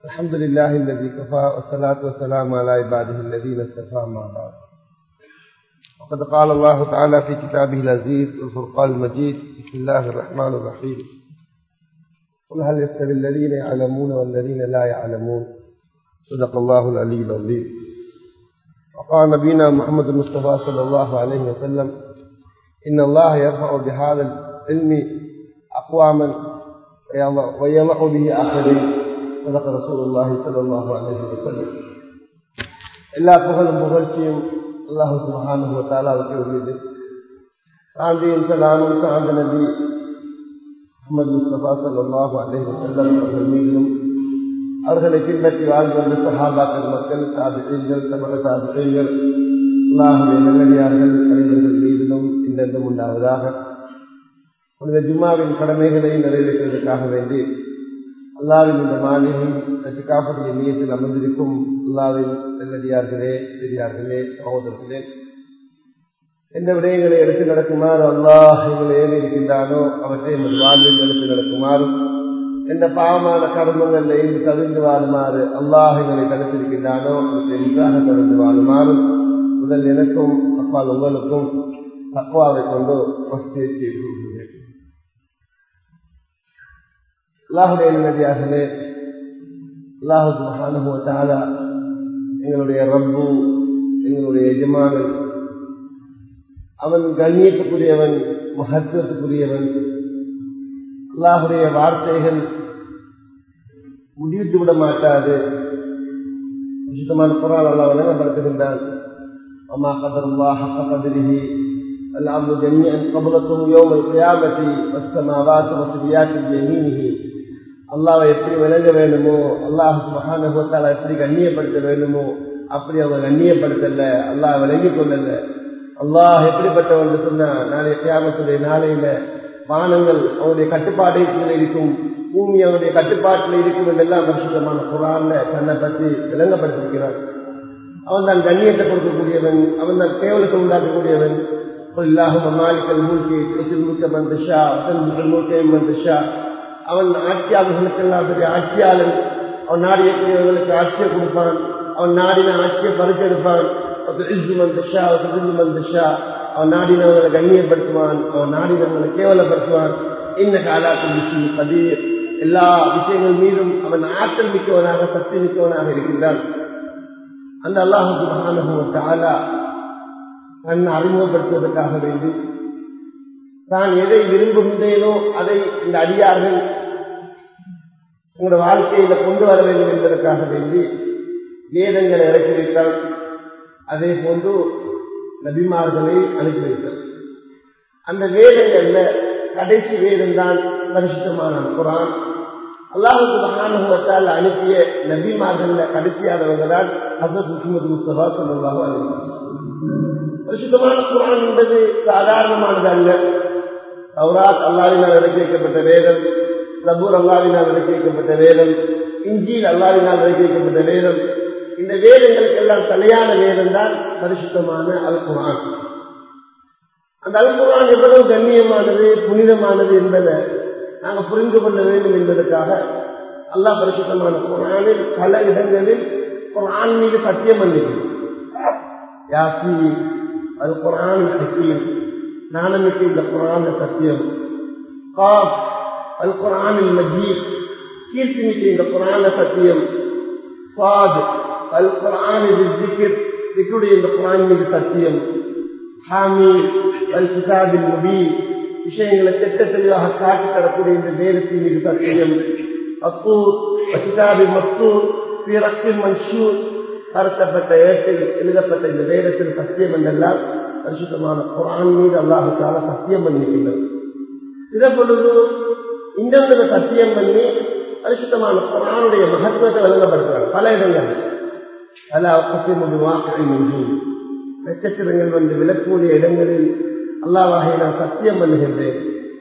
الحمد لله الذي كفى والصلاة والسلام على عباده الذين اصطفى ما بعد وقد قال الله تعالى في كتابه العزيز والفرقان المجيد بسم الله الرحمن الرحيم قل هل يستوي الذين يعلمون والذين لا يعلمون صدق الله العلي العظيم وقال نبينا محمد المصطفى صلى الله عليه وسلم إن الله يرفع بهذا العلم أقواما ويضع به آخرين صدق رسول الله صلى الله عليه وسلم எல்லா புகழும் புகழ்ச்சியும் அல்லாஹு சுபஹானு தாலாவுக்கு உரியது சாந்தியும் சலாமும் சாந்த நபி முகமது முஸ்தபா சல்லாஹூ அலேஹி வசல்லம் அவர்கள் மீதும் அவர்களை பின்பற்றி வாழ்ந்து வந்த சஹாபாக்கள் மக்கள் சாதிகள் சமக சாதிகள் அல்லாஹுடைய நல்லடியார்கள் அனைவர்கள் மீதிலும் இன்றென்றும் உண்டாவதாக புனித ஜும்மாவின் கடமைகளை நிறைவேற்றுவதற்காக வேண்டி அல்லாவின் இந்த மாளிகை காப்படைய நீயத்தில் அமர்ந்திருக்கும் அல்லாவின் நல்லடியார்களே பெரியார்களே சகோதரர்களே எந்த விடயங்களை எடுத்து நடக்குமாறு அல்லாஹ் எங்களை ஏறி இருக்கின்றானோ அவற்றை எமது வாழ்வில் எடுத்து நடக்குமாறும் எந்த பாவமான கர்மங்களில் இருந்து தவிர்ந்து வாழுமாறு அல்லாஹ் எங்களை தடுத்திருக்கின்றானோ அவற்றை நன்றாக தவிர்த்து வாழுமாறும் முதல் எனக்கும் அப்பால் உங்களுக்கும் தக்குவாவை கொண்டு வசதியை செய்து கொள்கிறேன் அல்லாஹுடைய நிம்மதியாகவே அல்லாஹு மகானுபவத்தாலா எங்களுடைய ரப்பு எங்களுடைய எஜமானன் அவன் கண்ணியத்துக்குரியவன் மகத்துவத்துக்குரியவன் அல்லாஹுடைய வார்த்தைகள் முடிவிட்டு விட மாட்டாது சுத்தமான குரான் அல்லா வழங்கப்படுத்துகின்றான் அம்மா கதர் அல்லாஹ் கதிரிஹி الأرض جميعا قبضته يوم القيامة والسماوات مطويات بيمينه அல்லாவை எப்படி விளங்க வேணுமோ அல்லாஹ் மகானுபவத்தால் எப்படி கண்ணியப்படுத்த வேணுமோ அப்படி அவங்க கண்ணியப்படுத்தல அல்லாஹ் விளங்கி கொள்ளல அல்லாஹ் எப்படிப்பட்டவன் சொன்னா நாளைய தியாகத்துடைய நாளையில வானங்கள் அவனுடைய கட்டுப்பாடு இருக்கும் பூமி அவனுடைய கட்டுப்பாட்டில் இருக்கும் என்றெல்லாம் பரிசுத்தமான குரான்ல தன்னை பற்றி விளங்கப்படுத்திருக்கிறான் அவன் தான் கண்ணியத்தை கொடுக்கக்கூடியவன் அவன் தான் கேவலத்தை உண்டாக்கக்கூடியவன் اللهم مالك الملك تؤتي الملك من تشاء وتنزع الملك من تشاء அவன் ஆட்சியாளர்களுக்கெல்லாம் பெரிய ஆட்சியாளன் அவன் நாடியக்கூடியவர்களுக்கு ஆட்சியை கொடுப்பான் அவன் நாடின ஆட்சியை பறிச்செடுப்பான் மந்தஷா மந்தஷா அவன் நாடினவங்களை கண்ணியப்படுத்துவான் அவன் நாடினவங்களை கேவலப்படுத்துவான் என்ன காலாத்தில் பதிர் எல்லா விஷயங்கள் மீதும் அவன் ஆற்றல் மிக்கவனாக சக்தி மிக்கவனாக இருக்கின்றான் அந்த அல்லாஹு ஆலா தன்னை அறிமுகப்படுத்துவதற்காக வேண்டி தான் எதை விரும்புகின்றேனோ அதை இந்த அடியார்கள் உங்களோட வாழ்க்கையில கொண்டு வர வேண்டும் என்பதற்காக வேண்டி வேதங்களை இறக்கி வைத்தால் அதே போன்று நபிமார்களை அனுப்பி வைத்தார் அந்த வேதங்கள்ல கடைசி வேதம் தான் பரிசுத்தமான குரான் அல்லாஹுக்கு மகானுகத்தால் அனுப்பிய நபிமார்கள்ல கடைசியானவங்க தான் ஹசத் முகமது முஸ்தபா சொல்லுவாக பரிசுத்தமான குரான் என்பது சாதாரணமானது அல்ல தௌராத் அல்லாவினால் இறக்கி வைக்கப்பட்ட வேதம் லபூர் அல்லாவினால் இறக்கி வைக்கப்பட்ட வேதம் இஞ்சியில் அல்லாவினால் இறக்கி வைக்கப்பட்ட வேதம் இந்த வேதங்களுக்கு எல்லாம் தலையான வேதம் தான் பரிசுத்தமான அல் குரான் அந்த அல் குரான் எவ்வளவு கண்ணியமானது புனிதமானது என்பதை நாங்கள் புரிந்து கொள்ள வேண்டும் என்பதற்காக அல்லாஹ் பரிசுத்தமான குரானில் பல இடங்களில் குரான் மீது சத்தியம் பண்ணிக்கிறோம் யாசி அல் குரான் ஹக்கீம் ஞானமிக்க இந்த குரான் சத்தியம் காப் அல் குரானில் மஜீத் கீர்த்திமிக்க இந்த குரான சத்தியம் சாத் அல் குரானில் திக்கர் திக்குடைய இந்த குரான் மீது சத்தியம் ஹாமி அல் கிதாபில் முபீன் விஷயங்களை திட்ட தெளிவாக காட்டி தரக்கூடிய இந்த வேதத்தின் மீது சத்தியம் அத்தூர் கிதாபி மத்தூர் பிறக்கின் மன்சூர் பரத்தப்பட்ட ஏட்டில் எழுதப்பட்ட இந்த வேதத்தில் சத்தியம் என்றெல்லாம் பரிசுத்தமான குரான் மீது அல்லாஹால சத்தியம் பண்ணிருக்கின்றது சில பொழுது இந்த சத்தியம் பண்ணி பரிசுத்தமான குரானுடைய மகத்துவத்தை வழங்கப்படுத்துறாங்க பல இடங்கள் பல அவசியம் வாக்கை நட்சத்திரங்கள் வந்து விளக்கூடிய இடங்களில் அல்லாவாக நான் சத்தியம் பண்ணுகின்றேன்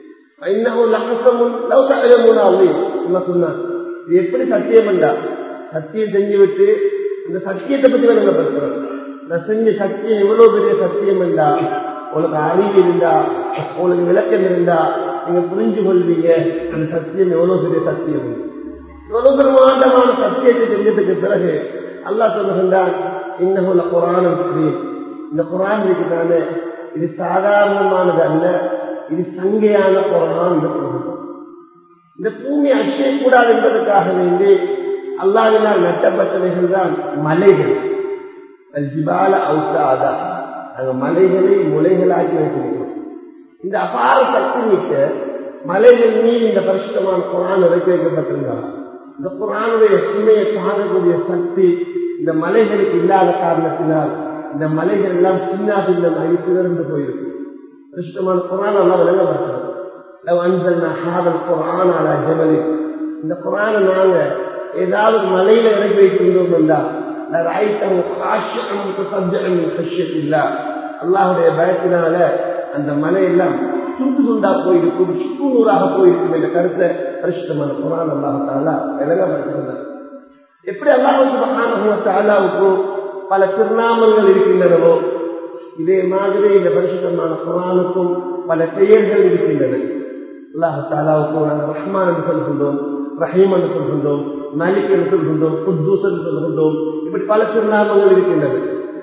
சொன்னான் இது எப்படி சத்தியம் பண்ணா சத்தியம் செஞ்சு விட்டு இந்த சத்தியத்தை பற்றி விளங்கப்படுத்துறோம் நான் செஞ்ச சத்தியம் எவ்வளவு பெரிய சத்தியம் என்றா உனக்கு அறிவு இருந்தா உங்களுக்கு விளக்கம் இருந்தா நீங்க புரிஞ்சு கொள்வீங்க அந்த சத்தியம் எவ்வளவு பெரிய சத்தியம் இவ்வளவு பிரமாண்டமான சத்தியத்தை செஞ்சதுக்கு பிறகு அல்லாஹ் சொல்லுகின்றான் இன்னகுல குரானும் இந்த குரான் இருக்குதானே இது சாதாரணமானது அல்ல இது சங்கையான குரான் என்று சொல்லுகிறோம் இந்த பூமி அசையக்கூடாது என்பதற்காக வேண்டி அல்லாவினால் நட்டப்பட்டவைகள் தான் மலைகள் ஜிபால அவுத்தாதா அந்த மலைகளை முளைகளாக்கி வைத்திருக்கிறோம் இந்த அபார சக்தி மிக்க மலைகள் மீது இந்த பரிசுத்தமான குரான் இறக்கி வைக்கப்பட்டிருந்தார் இந்த குரானுடைய சுமையை தாங்கக்கூடிய சக்தி இந்த மலைகளுக்கு இல்லாத காரணத்தினால் இந்த மலைகள் எல்லாம் சின்ன பின்னமாகி சிதறந்து போயிருக்கும் பரிசுத்தமான குரான் எல்லாம் விளங்கப்பட்டது இந்த குரானை நாங்க ஏதாவது மலையில இறக்கி வைக்கின்றோம் என்றால் அல்லாஹுடைய பயத்தினால அந்த மலையெல்லாம் துண்டு துண்டா போயிருக்கும் சுக்குநூறாக போயிருக்கும் என்ற கருத்தை பரிசுத்தமான குரான் அல்லாஹாலா விலகப்படுத்திருந்தார் எப்படி அல்லாஹாலாவுக்கு பல திருநாமங்கள் இருக்கின்றனவோ இதே மாதிரி இந்த பரிசுத்தமான குரானுக்கும் பல பெயர்கள் இருக்கின்றன அல்லாஹாலாவுக்கு நாங்கள் ரஹ்மான் என்று சொல்கின்றோம் ரஹீம் என்று சொல்கின்றோம் மலிக் என்று சொல்கின்றோம் குத்தூஸ் என்று சொல்கின்றோம் இப்படி பல திருநாமங்கள் இருக்கின்றன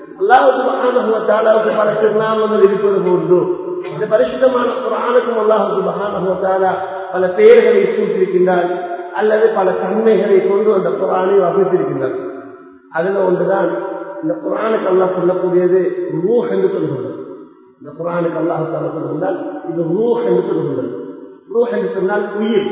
அல்லாஹுக்கு பல திருநாமங்கள் இருப்பது போன்று இந்த பரிசுத்தமான குரானுக்கும் அல்லாஹுக்கு மகானஹாலா பல பெயர்களை சூட்டிருக்கின்றார் அல்லது பல தன்மைகளை கொண்டு அந்த குரானை வகுத்திருக்கின்றார் அதுல ஒன்றுதான் இந்த குரானுக்கு அல்லாஹ் சொல்லக்கூடியது ரூஹ் என்று சொல்கின்றது இந்த குரானுக்கு அல்லாஹு தாலா சொல்கின்றால் இது ரூஹ் என்று சொல்கின்றது ரூஹ் என்று சொன்னால் உயிர்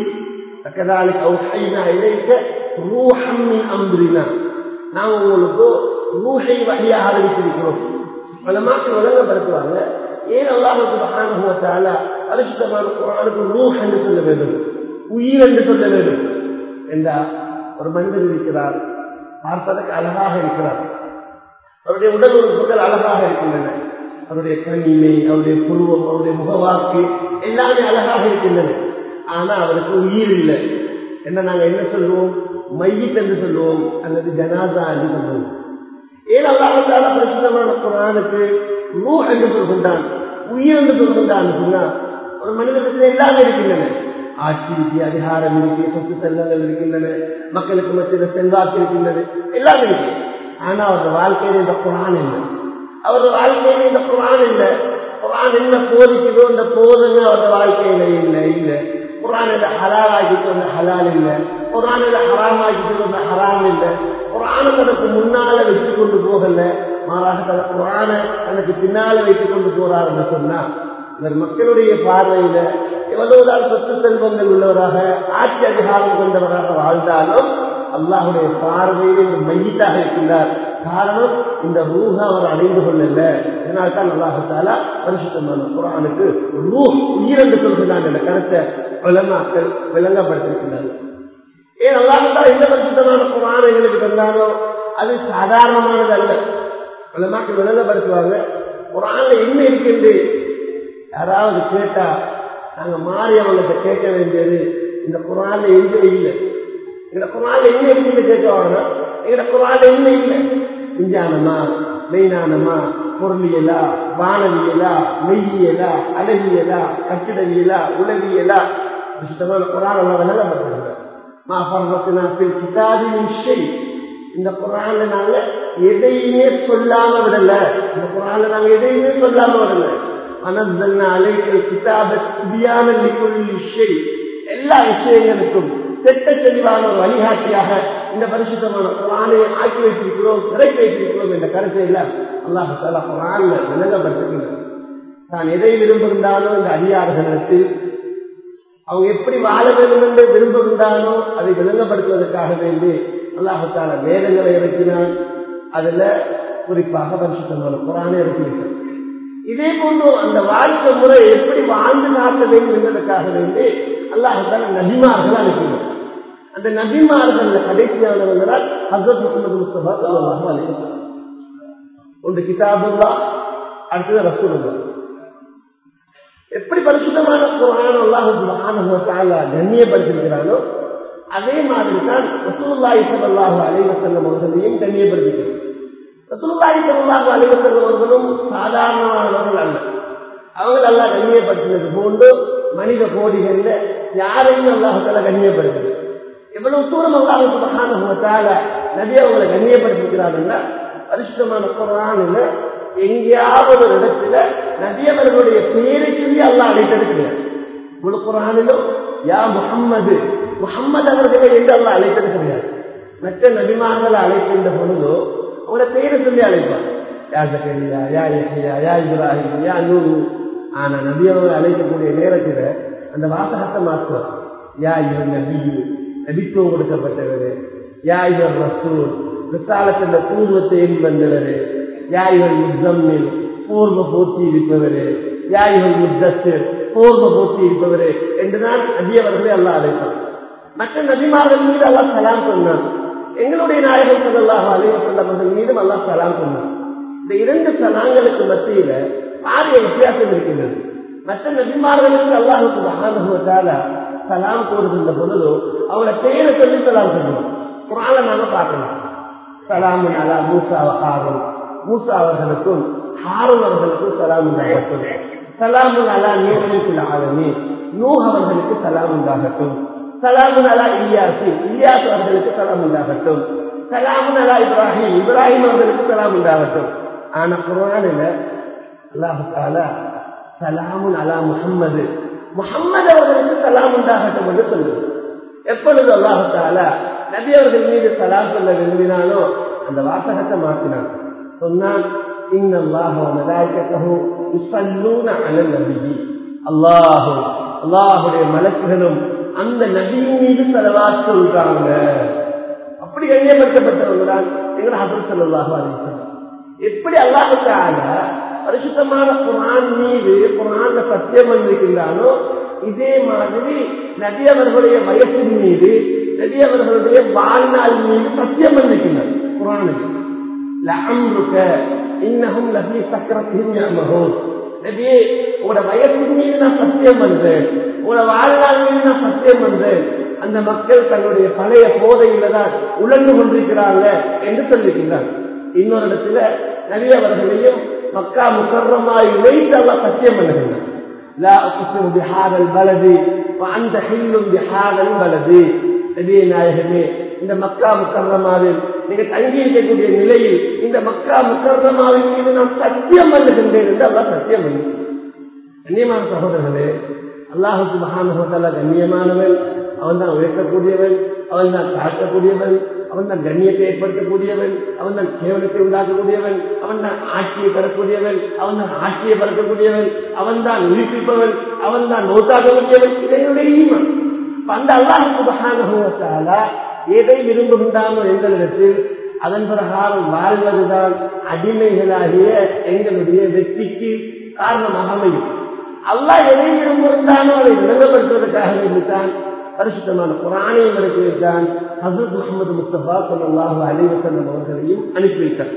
كذلك أوحينا إليك روحا من أمرنا நாம் உங்களுக்கு ரூஹை வகையாக அறிவித்திருக்கிறோம் பலமாக்கு வழங்கப்படுத்துவாங்க ஏன் அல்லாஹுக்கு மகானுவத்தால பரிசுத்தமான குரானுக்கு ரூஹ் என்று சொல்ல வேண்டும் உயிர் என்று சொல்ல வேண்டும் என்றா ஒரு மனிதன் இருக்கிறார் பார்ப்பதற்கு அழகாக இருக்கிறார் அவருடைய உடல் உறுப்புகள் அழகாக இருக்கின்றன அவருடைய கண்ணிமை அவருடைய புருவம் அவருடைய முகவாக்கு எல்லாமே அழகாக இருக்கின்றன ஆனா அவருக்கு உயிர் இல்லை என்ன நாங்க என்ன சொல்லுவோம் மையிட் என்று சொல்லுவோம் அல்லது ஜனாதா என்று சொல்லுவோம் ஏன் அல்லாஹால பிரசித்தமான குரானுக்கு ரூ என்று சொல்கின்றான் உயிர் என்று சொல்கின்றான் சொன்னா ஒரு மனிதனுக்கு எல்லாமே இருக்கின்றன ஆட்சி இருக்கு அதிகாரம் இருக்கு சொத்து செல்வங்கள் இருக்கின்றன மக்களுக்கு மத்தியில் செல்வாக்கு இருக்கின்றது எல்லாமே இருக்கு ஆனா அவரது வாழ்க்கையில இந்த குரான் இல்லை அவரது வாழ்க்கையில இந்த குரான் இல்லை குரான் என்ன போதிக்குதோ அந்த போதனை அவரது வாழ்க்கையில இல்லை இல்லை குரானில் ஹலால் ஆகிட்டு வந்த ஹலால் இல்லை குரானில் ஹராம் ஆகிட்டு வந்த ஹராம் இல்லை குரானை தனக்கு முன்னால வச்சு கொண்டு போகல மாறாக தன குரானை தனக்கு பின்னால வைத்துக் கொண்டு போறாருன்னு சொன்னா இவர் மக்களுடைய பார்வையில எவ்வளவுதான் சொத்து செல்வங்கள் உள்ளவராக ஆட்சி அதிகாரம் கொண்டவராக வாழ்ந்தாலும் அல்லாஹுடைய பார்வையில் இந்த மையத்தாக இருக்கின்றார் காரணம் இந்த ரூஹ அவர் அடைந்து கொள்ளல இதனால்தான் அல்லாஹால பரிசுத்தமான குரானுக்கு ரூ உயிர் என்று சொல்கிறான் என்ற கருத்தை வளமாக்கள் விளங்கப்படுத்திருக்கிறார்கள் ஏன் அல்லாஹால எந்த பரிசுத்தமான குரான் எங்களுக்கு தந்தானோ அது சாதாரணமானது அல்ல வளமாக்கள் விளங்கப்படுத்துவாங்க குரான்ல என்ன இருக்கின்ற யாராவது கேட்டா நாங்க மாறி அவங்கள்ட்ட கேட்க வேண்டியது இந்த குரான்ல எங்க இல்லை எங்க குரான் என்ன இருக்குன்னு கேட்கவாங்க எங்க குரான் என்ன இல்லை விஞ்ஞானமா மெய்ஞானமா பொருளியலா வானவியலா மெய்யியலா அழகியலா கட்டிடவியலா உளவியலா சுத்தமான குரான் எல்லாம் விளங்கப்படுத்துறாங்க மா பர்வத்தினா கிதாபின் விஷயம் இந்த குரான்ல நாங்க எதையுமே சொல்லாம விடல இந்த குரான்ல நாங்க எதையுமே சொல்லாம விடல அனந்தன்ன அலைகள் கிதாப தியான விஷயம் எல்லா விஷயங்களுக்கும் திட்ட தெளிவான ஒரு வழிகாட்டியாக இந்த பரிசுத்தமான குரானை ஆக்கி வைத்திருக்கிறோம் இறக்கி வைத்திருக்கிறோம் என்ற கருத்தை எல்லாம் அல்லாஹு தாலா குரான்ல விளங்கப்படுத்துகின்றனர் தான் எதை விரும்புகின்றானோ இந்த அதிகாரங்களுக்கு அவங்க எப்படி வாழ வேண்டும் என்று விரும்புகின்றானோ அதை விளங்கப்படுத்துவதற்காக வேண்டி அல்லாஹு தாலா வேதங்களை இறக்கினான் அதுல குறிப்பாக பரிசுத்தமான குரானை இறக்கிவிட்டான் இதே போன்று அந்த வாழ்க்கை முறை எப்படி வாழ்ந்து காட்ட வேண்டும் என்பதற்காக வேண்டி அல்லாஹால நபிமார்கள் அனுப்பினார் அந்த நபிமார்கள் கடைசியானவர்களால் ஹசரத் முகமது முஸ்தபா சல்லாஹ் அலிவசம் ஒன்று கிதாபுல்லா அடுத்தது ரசூலுல்லா எப்படி பரிசுத்தமான குரான் அல்லாஹு மகான கண்ணியப்படுத்திருக்கிறானோ அதே மாதிரி தான் ரசூல்லாஹி சல்லாஹு அலைவசல்லம் அவர்களையும் கண்ணியப்படுத்திக்கிறார் ரசூல்லாஹி சல்லாஹு அலைவசல்லம் அவர்களும் சாதாரணமானவர்கள் அல்ல அவங்க எல்லாம் கண்ணியப்படுத்தினது போன்று மனித கோடிகள்ல யாரையும் அல்லாஹால கண்ணியப்படுத்துது எவ்வளவு தூரம் அல்லாஹ் சுபஹானஹுவத்தால நபி அவங்களை கண்ணியப்படுத்திக்கிறாங்கன்னா பரிசுத்தமான குரானில் எங்கேயாவது ஒரு இடத்துல நபி அவர்களுடைய பேரை சொல்லி அல்லாஹ் அழைத்தது கிடையாது முழு குரானிலும் யா முகம்மது முகம்மது அவர்களை என்று அல்லாஹ் அழைத்தது கிடையாது மற்ற நபிமார்களை அழைக்கின்ற பொழுதோ அவங்கள பேரை சொல்லி அழைப்பார் யா ஜக்கரியா யா யஹ்யா யா இப்ராஹிம் யா நூறு ஆனா நபி அவர்கள் அழைக்கக்கூடிய நேரத்தில் அந்த வாசகத்தை மாற்றுவார் யா இவர் நபியு நபித்துவம் கொடுக்கப்பட்டவர் யா இவர் ரசூல் விசாலத்தின் பூர்வத்தை ஏறி வந்தவர் யா இவர் முத்தம்மில் பூர்வ போட்டி இருப்பவர் யா இவர் முத்தத்தில் பூர்வ போட்டி இருப்பவர் என்றுதான் நபி அவர்களை அல்லாஹ் அழைப்பார் மற்ற நபிமார்கள் மீது அல்லாஹ் சலாம் சொன்னான் எங்களுடைய நாயகம் சொல்லல்லாஹ் அலைவசல்லவர்கள் மீதும் அல்லாஹ் சலாம் சொன்னான் இந்த இரண்டு சலாங்களுக்கு மத்தியில பாரிய வித்தியாசம் இருக்கின்றது மற்ற நபிமார்களுக்கு அல்லாஹுக்கு மகானுவத்தால சலாம் கூறுகின்ற பொழுதோ அவங்களோட பெயரை சொல்லி சலாம் சொல்லுவோம் குரான நாம பார்க்கலாம் சலாமுன் அலா மூசா ஹாரூன் மூசா அவர்களுக்கும் ஹாரூன் அவர்களுக்கும் சலாம் உண்டாகட்டும் சலாமுன் அலா நீரில் ஆலமி நூஹ் அவர்களுக்கு சலாம் உண்டாகட்டும் சலாமுன் அலா இலியாசி இலியாஸ் அவர்களுக்கு சலாம் உண்டாகட்டும் சலாமுன் அலா இப்ராஹிம் இப்ராஹிம் அவர்களுக்கு சலாம் உண்டாகட்டும் ஆனா குரானில் அல்லாஹு தாலா சலாமுன் அலா முஹம்மது முகம்மது அவர்களுக்கு சலாம் உண்டாகட்டும் என்று சொல்லுது எப்பொழுது அல்லாஹு தாலா நபி அவர்கள் மீது சலாம் சொல்ல விரும்பினானோ அந்த வாசகத்தை மாற்றினான் சொன்னான் அல்லாஹு அல்லாஹுடைய மலக்குகளும் அந்த நபியின் மீது செலவா சொல்றாங்க அப்படி கண்ணியப்படுத்தப்பட்டவங்க தான் எங்களை ஹசன் சல்லாஹு அலிசல்லாம் எப்படி அல்லாஹுக்காக பரிசுத்தமான குரான் மீது குரான்ல சத்தியம் வந்திருக்கின்றானோ இதே மாதிரி நபி அவர்களுடைய வயசின் மீது நபி அவர்களுடைய வாழ்நாள் மீது சத்தியம் வந்திருக்கின்றார் குரானுக்கு லஅம்ருக இன்னஹும் லஃபி சக்கரத்தின் யஅமஹூன் நபியே உங்களோட வயசின் மீது நான் சத்தியம் பண்றேன் உங்களோட வாழ்நாள் மீது நான் சத்தியம் பண்றேன் அந்த மக்கள் தன்னுடைய பழைய போதையில தான் உழந்து கொண்டிருக்கிறாங்க என்று சொல்லியிருக்கிறார் இன்னொரு இடத்துல நபி அவர்களையும் மக்கா முக்கரமாய் வைத்து எல்லாம் சத்தியம் பண்ணுகிறார் لا أقسم بهذا البلد وأنت حل بهذا البلد நபியே நாயகமே இந்த மக்கா முக்கர்ணமாவில் நீங்க தங்கி இருக்கக்கூடிய நிலையில் இந்த மக்கா முக்கர்ணமாவின் மீது நான் சத்தியம் பண்ணுகின்றேன் என்று அல்லாஹ் சத்தியம் பண்ணி கண்ணியமான சகோதரர்களே அல்லாஹுக்கு மகானகத்தால கண்ணியமானவன் அவன் தான் உழைக்கக்கூடியவன் அவன் தான் தாக்கக்கூடியவன் அவன் தான் கண்ணியத்தை ஏற்படுத்தக்கூடியவன் அவன் தான் கேவலத்தை உண்டாக்கக்கூடியவன் அவன் தான் ஆட்சியை தரக்கூடியவன் அவன் தான் ஆட்சியை பறக்கக்கூடியவன் அவன் தான் உயிர்ப்பிப்பவன் அவன் தான் நோத்தாக்கக்கூடியவன் இதனுடைய ஈமன் அந்த அல்லாஹுக்கு மகானகத்தால எதை விரும்புகின்றானோ எங்களிடத்தில் அதன் பிரகாரம் வாழ்வதுதான் அடிமைகளாகிய எங்களுடைய வெற்றிக்கு காரணமாக அமையும் அல்லாஹ் எதை விரும்புகின்றானோ அதை விளங்கப்படுத்துவதற்காக வேண்டித்தான் பரிசுத்தமான குரானையும் இறக்கி வைத்தான் ஹசரத் முகமது முஸ்தபா சொல்லாஹு அலிவசல்லம் அவர்களையும் அனுப்பி வைத்தார்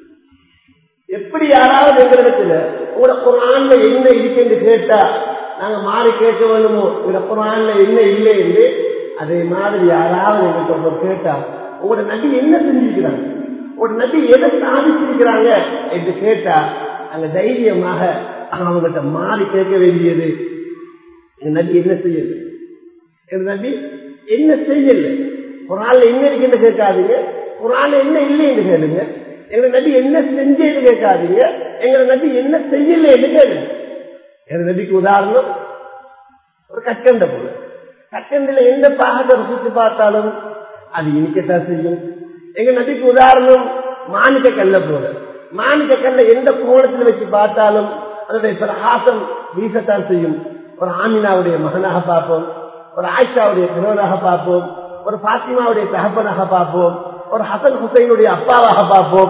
எப்படி யாராவது எங்களிடத்துல உங்களோட குரான்ல என்ன இருக்கு என்று கேட்டா நாங்க மாறி கேட்க வேணுமோ உங்களோட குரான்ல என்ன இல்லை என்று அதே மாதிரி யாராவது எங்களுக்கு ஒருவர் கேட்டா உங்களோட நபி என்ன செஞ்சிருக்கிறாங்க உங்களோட நபி எதை சாதிச்சிருக்கிறாங்க என்று கேட்டா அங்க தைரியமாக அவங்ககிட்ட மாறி கேட்க வேண்டியது எங்க நபி என்ன செய்யல எங்க நபி என்ன செய்யல குரான்ல என்ன இருக்குன்னு கேட்காதீங்க குரான்ல என்ன இல்லை என்று கேளுங்க எங்க நபி என்ன செஞ்சேன்னு கேட்காதீங்க எங்க நபி என்ன செய்யல என்று கேளுங்க எங்க நபிக்கு உதாரணம் ஒரு கற்கண்ட பொருள் கற்கண்டில எந்த பாகத்தை ருசித்து பார்த்தாலும் அது இனிக்கத்தான் செய்யும் எங்க நபிக்கு உதாரணம் மாணிக்க கல்ல போல மாணிக்க கல்ல எந்த கோணத்தில் வச்சு பார்த்தாலும் அதனுடைய பிரகாசம் வீசத்தான் செய்யும் ஒரு ஆமினாவுடைய மகனாக பார்ப்போம் ஒரு ஆயிஷாவுடைய கணவனாக பார்ப்போம் ஒரு பாத்திமாவுடைய தகப்பனாக பார்ப்போம் ஒரு ஹசன் ஹுசைனுடைய அப்பாவாக பார்ப்போம்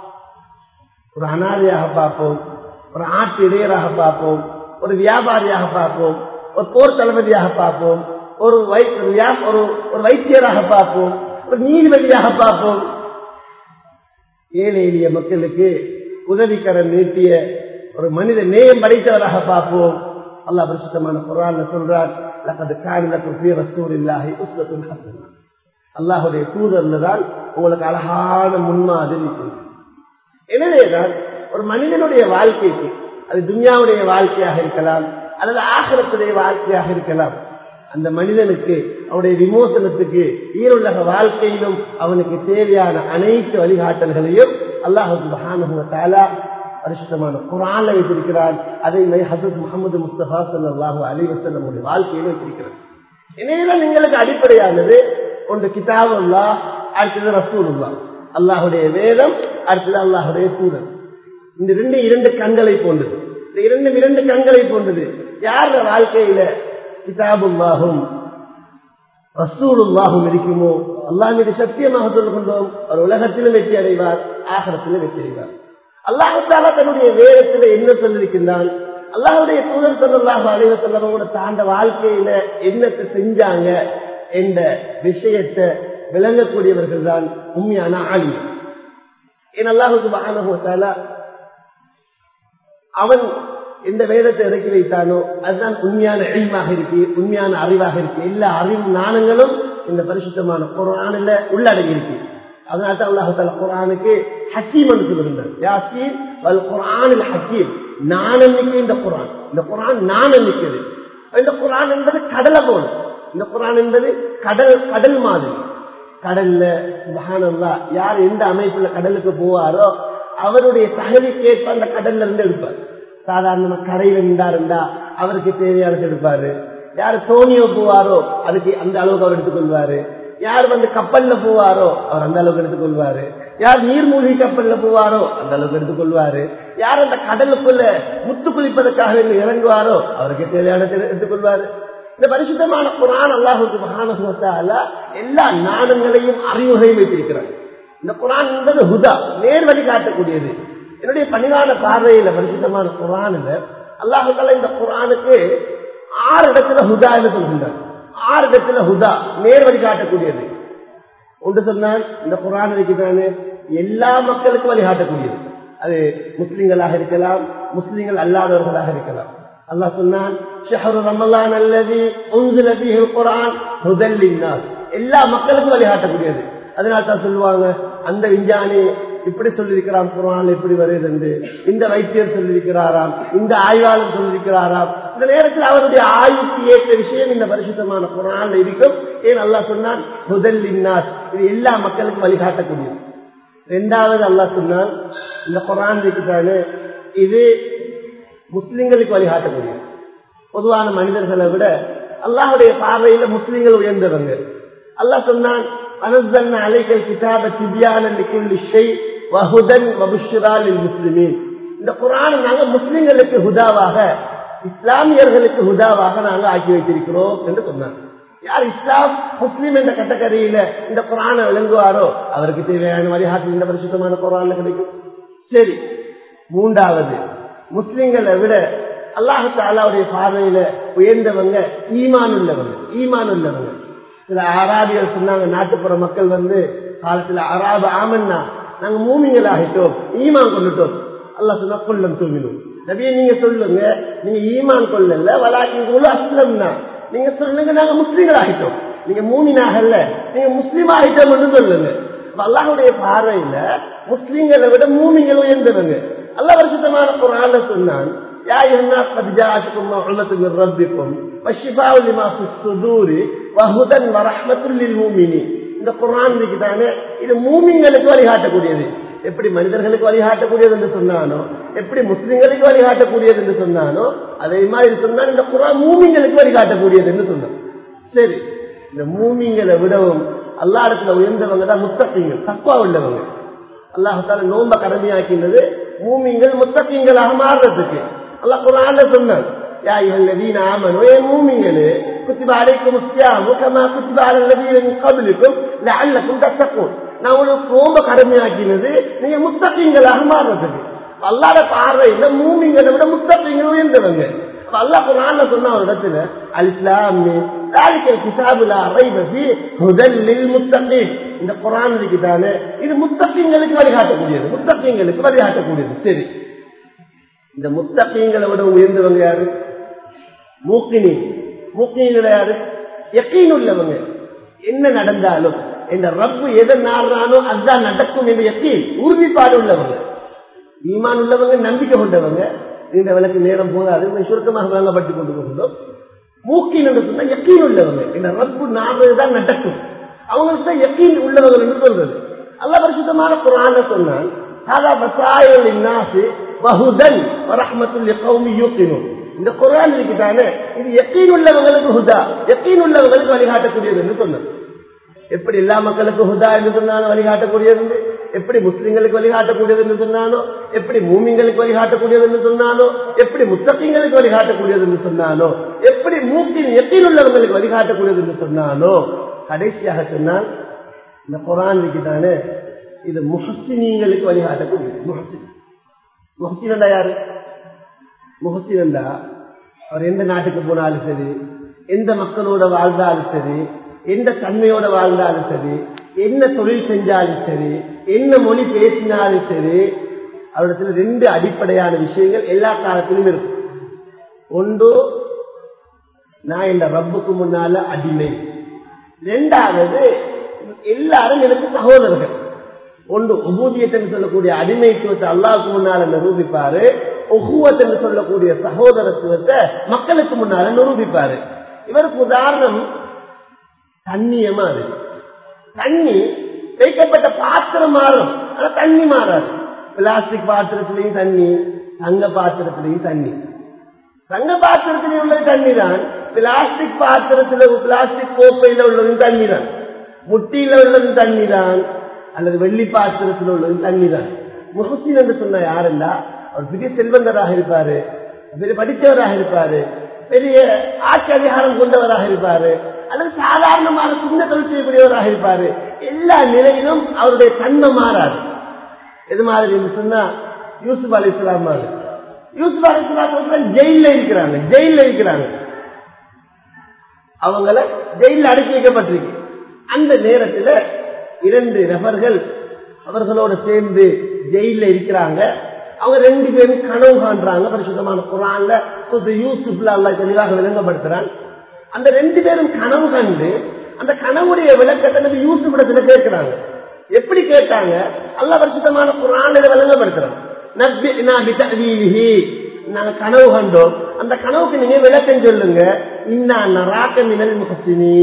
ஒரு அனாதையாக பார்ப்போம் ஒரு ஆட்டு இடையராக பார்ப்போம் ஒரு வியாபாரியாக பார்ப்போம் ஒரு போர் தளபதியாக பார்ப்போம் ஒரு ஒரு ஒரு வைத்தியராக பார்ப்போம் ஒரு நீதிபதியாக பார்ப்போம் ஏழை எளிய மக்களுக்கு உதவிக்கரம் நீட்டிய ஒரு மனித நேயம் படைத்தவராக பார்ப்போம் அல்லாஹ் பரிசுத்தமான குரான் சொல்றார் அல்லாஹுடைய தூதர்ல தான் உங்களுக்கு அழகான முன்மாதிரி எனவேதான் ஒரு மனிதனுடைய வாழ்க்கைக்கு அது துன்யாவுடைய வாழ்க்கையாக இருக்கலாம் அல்லது ஆசிரத்துடைய வாழ்க்கையாக இருக்கலாம் அந்த மனிதனுக்கு அவனுடைய விமோசனத்துக்கு ஈருலக வாழ்க்கையிலும் அவனுக்கு தேவையான அனைத்து வழிகாட்டல்களையும் அல்லாஹு மகானுவத்தாலா பரிசுத்தமான குரான்ல வைத்திருக்கிறான் அதே மாதிரி ஹசரத் முகமது முஸ்தபா சல்லாஹூ அலிவசன் நம்முடைய வாழ்க்கையில வைத்திருக்கிறார் இணையதான் எங்களுக்கு அடிப்படையானது ஒன்று கிதாபுல்லா அடுத்தது ரசூலுல்லா அல்லாஹுடைய வேதம் அடுத்தது அல்லாஹுடைய தூதர் இந்த ரெண்டு இரண்டு கண்களை போன்றது இந்த இரண்டு இரண்டு கண்களை போன்றது யார் வாழ்க்கையில கிதாபுல்லாகும் ரசூலுல்லாகும் இருக்குமோ அல்லாஹ் மீது சத்தியமாக சொல்ல கொண்டோம் அவர் உலகத்திலும் வெற்றி அடைவார் ஆகரத்திலும் வெற்றி அடைவார் அல்லாஹால தன்னுடைய வேதத்துல என்ன சொல்லியிருக்கின்றான் அல்லாஹுடைய தூதர் சொல்லலாக அலைவ சொல்லவங்களோட தாண்ட வாழ்க்கையில என்னத்தை செஞ்சாங்க என்ற விஷயத்தை விளங்கக்கூடியவர்கள் தான் உண்மையான ஆளி என் அல்லாஹுக்கு மகானகத்தால அவன் எந்த வேதத்தை இறக்கி வைத்தானோ அதுதான் உண்மையான எழிமாக இருக்கு உண்மையான அறிவாக இருக்கு எல்லா அறிவு நாணங்களும் இந்த பரிசுத்தமான குரானில் உள்ளடங்கி இருக்கு அதனால தான் அல்லாஹால குரானுக்கு ஹக்கீம் என்று சொல்லுகின்றார் யாசீன் வல் குரானில் ஹக்கீம் நாணன்னிக்கு இந்த குரான் இந்த குரான் நாணன்னிக்கிறது இந்த குரான் என்பது கடலை போல இந்த குரான் என்பது கடல் கடல் மாதிரி கடல்ல மகானல்லா யார் எந்த அமைப்புல கடலுக்கு போவாரோ அவருடைய தகுதிக்கேற்ப அந்த கடல்ல இருந்து எடுப்பார் சாதாரணமா கரையில நின்றாருந்தா அவருக்கு தேவையானது எடுப்பாரு யார் தோணியோ போவாரோ அதுக்கு அந்த அளவுக்கு அவர் எடுத்துக்கொள்வாரு யார் வந்து கப்பல்ல போவாரோ அவர் அந்த அளவுக்கு எடுத்துக்கொள்வாரு யார் நீர்மூழ்கி கப்பல்ல போவாரோ அந்த அளவுக்கு எடுத்துக்கொள்வாரு யார் அந்த கடலுக்குள்ள முத்து குளிப்பதற்காக இறங்குவாரோ அவருக்கு தேவையானதை எடுத்துக்கொள்வாரு இந்த பரிசுத்தமான குரான் அல்லாஹுக்கு மகானகுவத்தால எல்லா நாணங்களையும் அறிவுகையும் வைத்திருக்கிறார் இந்த குரான் என்பது ஹுதா நேர் வழி காட்டக்கூடியது என்னுடைய பணிவான பார்வையில பரிசுத்தமான குரானில் அல்லாஹால இந்த குரானுக்கு ஆறு இடத்துல ஹுதா என்று சொல்கின்றார் ஆறு இடத்துல ஹுதா நேர் வழி காட்டக்கூடியது ஒன்று சொன்னால் இந்த குரான் இருக்கிறானு எல்லா மக்களுக்கும் வழிகாட்டக்கூடியது அது முஸ்லிம்களாக இருக்கலாம் முஸ்லிம்கள் அல்லாதவர்களாக இருக்கலாம் அல்லாஹ் சொன்னான் ஷஹரு ரமலான் அல்லது உன்சில ஃபீஹி குர்ஆன் ஹுதல் லின்னாஸ் எல்லா மக்களுக்கும் வழிகாட்டக்கூடியது அதனால தான் சொல்லுவாங்க அந்த விஞ்ஞானி இப்படி சொல்லியிருக்கிறான் குரான் இப்படி வருது என்று இந்த வைத்தியர் சொல்லியிருக்கிறாராம் இந்த ஆய்வாளர் சொல்லியிருக்கிறாராம் இந்த நேரத்தில் அவருடைய ஆய்வுக்கு ஏற்ற விஷயம் இந்த பரிசுத்தமான குரான்ல இருக்கும் ஏன் அல்லாஹ் சொன்னான் ஹுதல் லின்னாஸ் இது எல்லா மக்களுக்கும் வழிகாட்டக்கூடியது ரெண்டாவது அல்லாஹ் சொன்னான் இந்த குரான் இருக்குதானே இது முஸ்லிம்களுக்கு வழிகாட்டக்கூடியது பொதுவான மனிதர்களை விட அல்லாஹுடைய பார்வையில முஸ்லிம்கள் உயர்ந்தவங்க அல்லாஹ் சொன்னான் அனஸ்தன் அலைகள் கிதாப திபியான வஹுதன் வபுஷுரால் முஸ்லிமின் இந்த குரான் நாங்க முஸ்லிம்களுக்கு ஹுதாவாக இஸ்லாமியர்களுக்கு ஹுதாவாக நாங்க ஆக்கி வைத்திருக்கிறோம் என்று சொன்னாங்க யார் இஸ்லாம் முஸ்லீம் என்ற கட்டக்கரையில இந்த குரானை விளங்குவாரோ அவருக்கு தேவையான வழிகாட்டு இந்த பரிசுத்தமான குரான்ல கிடைக்கும் சரி மூன்றாவது முஸ்லிம்களை விட அல்லாஹு தாலாவுடைய பார்வையில உயர்ந்தவங்க ஈமான் உள்ளவங்க ஈமான் உள்ளவங்க சில அராபிகள் சொன்னாங்க நாட்டுப்புற மக்கள் வந்து காலத்துல அராபு ஆமன்னா நாங்க மூமிங்கள் ஆகிட்டோம் ஈமான் கொண்டுட்டோம் அல்லா சொன்னா கொல்லம் தூங்கினோம் நபிய நீங்க சொல்லுங்க நீங்க ஈமான் கொள்ளல வலாக்கி குழு அஸ்லம்னா நீங்க சொல்லுங்க நாங்க முஸ்லீம்கள் ஆகிட்டோம் நீங்க மூமினாகல்ல நீங்க முஸ்லீம் ஆகிட்டோம் சொல்லுங்க அல்லாஹுடைய பார்வையில முஸ்லீம்களை விட மூமிங்கள் உயர்ந்தவங்க அல்ல வருஷத்தமான குரான்ல சொன்னான் يا أيها الناس قد جاءتكم موعظة من ربكم والشفاء لما في الصدور وهدى ورحمة للمؤمنين இந்த குரான் இருக்குதானே இது மூமிங்களுக்கு வழிகாட்டக்கூடியது எப்படி மனிதர்களுக்கு வழிகாட்டக்கூடியது என்று சொன்னானோ எப்படி முஸ்லிம்களுக்கு வழிகாட்டக்கூடியது என்று சொன்னானோ அதே மாதிரி சொன்னால் இந்த குரான் மூமிங்களுக்கு வழிகாட்டக்கூடியது என்று சொன்னான் சரி இந்த மூமிங்களை விடவும் அல்லா இடத்துல உயர்ந்தவங்க தான் முத்தத்தீங்கள் தப்பா உள்ளவங்க அல்லாஹால நோம்ப கடமையாக்கினது மூமிங்கள் முத்தத்தீங்களாக மாறுறதுக்கு அல்லாஹ் குரான்ல சொன்னான் يا أيها الذين آمنوا يا مؤمنين كتب عليكم الصيام كما كتب على الذين من قبلكم لعلكم تتقون நான் உங்களுக்கு ரொம்ப கடமையாக்கினது நீங்க முத்தப்பீங்களாக மாறுறதுக்கு அல்லாத பார்வையில மூமிங்களை விட முத்தப்பீங்கள் உயர்ந்தவங்க அல்லாஹ் குரான்ல சொன்ன ஒரு இடத்துல அல்ஸ்லாமி கிதாபுல அரைபசி முதலில் முத்தப்பீன் இந்த குரான் இருக்குதானே இது முத்தப்பீங்களுக்கு வழிகாட்டக்கூடியது முத்தப்பீங்களுக்கு வழிகாட்டக்கூடியது சரி இந்த முத்தப்பீங்களை விட உயர்ந்தவங்க யாரு மூக்கினி மூக்கினிகள் யாரு எக்கீன் உள்ளவங்க என்ன நடந்தாலும் இந்த ரப்பு எதை நாடுறானோ அதுதான் நடக்கும் என்று எக்கீன் உறுதிப்பாடு உள்ளவங்க ஈமான் உள்ளவங்க நம்பிக்கை கொண்டவங்க இந்த விளக்கு நேரம் போதாது சுருக்கமாக வழங்கப்பட்டு கொண்டு போகின்றோம் மூக்கின் என்று சொன்னா யக்கீன் உள்ளவங்க இந்த ரப்பு நாடுறதுதான் நடக்கும் அவங்களுக்கு தான் யக்கீன் உள்ளவர்கள் என்று சொல்றது அல்ல பரிசுத்தமான குரான சொன்னான் ஹாதா பசாயல் இன்னாசி வஹுதன் வரஹ்மத்துல் லிகௌமி யூகினூன் இந்த குரான் இருக்குதானே இது யக்கீன் உள்ளவங்களுக்கு ஹுதா யக்கீன் உள்ளவங்களுக்கு வழிகாட்டக்கூடியது என்று சொன்னது எப்படி எல்லா மக்களுக்கும் ஹுதா என்று சொன்னானோ வழிகாட்டக்கூடியது என்று எப்படி முஸ்லிம்களுக்கு வழிகாட்டக்கூடியது என்று சொன்னானோ எப்படி மூமிங்களுக்கு வழிகாட்டக்கூடியது என்று சொன்னானோ எப்படி முத்தகிங்களுக்கு வழிகாட்டக்கூடியது என்று சொன்னானோ எப்படி மூக்கின் எத்தில் உள்ளவங்களுக்கு வழிகாட்டக்கூடியது என்று சொன்னானோ கடைசியாக சொன்னால் இந்த குரான் இருக்குதானே இது முஹசினீங்களுக்கு வழிகாட்டக்கூடியது முஹசின் முஹசின் யாரு முகத்தினண்டா அவர் எந்த நாட்டுக்கு போனாலும் சரி எந்த மக்களோட வாழ்ந்தாலும் சரி எந்த தன்மையோட வாழ்ந்தாலும் சரி என்ன தொழில் செஞ்சாலும் சரி என்ன மொழி பேசினாலும் சரி அவரிடத்துல ரெண்டு அடிப்படையான விஷயங்கள் எல்லா காலத்திலும் இருக்கும் ஒன்று நான் இந்த ரப்புக்கு முன்னால அடிமை ரெண்டாவது எல்லாரும் எனக்கு சகோதரர்கள் ஒன்று உபூதியத்தை சொல்லக்கூடிய அடிமைத்துவத்தை அல்லாவுக்கு முன்னால நிரூபிப்பாரு ஒகுவத் என்று சொல்லக்கூடிய சகோதரத்துவத்தை மக்களுக்கு முன்னால நிரூபிப்பாரு இவருக்கு உதாரணம் தண்ணியமா இருக்கு தண்ணி வைக்கப்பட்ட பாத்திரம் மாறும் ஆனா தண்ணி மாறாது பிளாஸ்டிக் பாத்திரத்திலையும் தண்ணி தங்க பாத்திரத்திலையும் தண்ணி தங்க பாத்திரத்திலையும் உள்ளது தண்ணி தான் பிளாஸ்டிக் பாத்திரத்துல பிளாஸ்டிக் கோப்பையில உள்ளதும் தண்ணி தான் முட்டியில உள்ளதும் தண்ணி தான் அல்லது வெள்ளி பாத்திரத்தில் உள்ளது தண்ணி தான் முகசின் என்று சொன்ன யாருண்டா அவர் பெரிய செல்வந்தராக இருப்பாரு பெரிய படித்தவராக இருப்பாரு பெரிய ஆட்சி அதிகாரம் கொண்டவராக இருப்பாரு அல்லது சாதாரணமான சின்ன தொழில் செய்யக்கூடியவராக இருப்பாரு எல்லா நிலையிலும் அவருடைய தன்மை மாறாது எது மாதிரி சொன்னா யூசுப் அலி இஸ்லாம் மாதிரி யூசுப் அலி இஸ்லாம் ஜெயில இருக்கிறாங்க ஜெயில இருக்கிறாங்க அவங்கள ஜெயில அடைச்சி வைக்கப்பட்டிருக்கு அந்த நேரத்தில் இரண்டு நபர்கள் அவர்களோட சேர்ந்து ஜெயில இருக்கிறாங்க அவங்க ரெண்டு பேரும் கனவு காண்றாங்க பரிசுத்தமான குரான்ல யூசுப்ல அல்லா தெளிவாக விளங்கப்படுத்துறான் அந்த ரெண்டு பேரும் கனவு கண்டு அந்த கனவுடைய விளக்கத்தை நம்ம யூசுப் இடத்துல கேட்கிறாங்க எப்படி கேட்டாங்க அல்லா பரிசுத்தமான குரான்ல விளங்கப்படுத்துறான் நாங்க கனவு கண்டோம் அந்த கனவுக்கு நீங்க விளக்கம் சொல்லுங்க இன்னா நராக்க மினல் முகசினி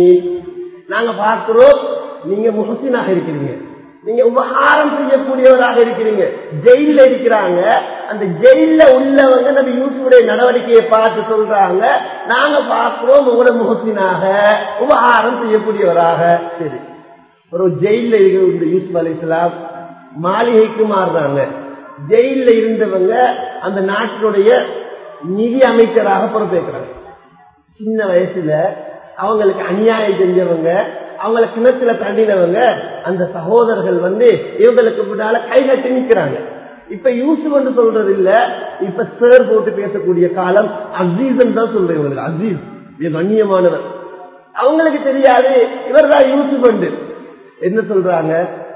நாங்க பார்க்கிறோம் நீங்க முகசினாக இருக்கிறீங்க நீங்க உபகாரம் செய்யக்கூடியவராக இருக்கிறீங்க ஜெயில இருக்கிறாங்க அந்த ஜெயில உள்ளவங்க நம்ம யூசுடைய நடவடிக்கையை பார்த்து சொல்றாங்க நாங்க பார்க்கிறோம் உங்களை முகத்தினாக உபகாரம் செய்யக்கூடியவராக சரி ஒரு ஜெயில இருக்கிற இந்த யூசுப் அலி இஸ்லாம் மாளிகைக்கு மாறுறாங்க ஜெயில இருந்தவங்க அந்த நாட்டினுடைய நிதி அமைச்சராக பொறுப்பேற்கிறாங்க சின்ன வயசுல அவங்களுக்கு அநியாயம் செஞ்சவங்க அவங்கள கிணத்துல தண்டினவங்க அந்த சகோதரர்கள் வந்து இவங்களுக்கு முன்னால கை கட்டி நிற்கிறாங்க இப்ப யூசுப் என்று சொல்றது இல்ல இப்ப சேர் போட்டு பேசக்கூடிய காலம் அசீசன் தான் சொல்றேன் இவங்களுக்கு அசீஸ் இது கண்ணியமானவர் அவங்களுக்கு தெரியாது இவர் தான் யூசுப் என்று என்ன சொல்றாங்க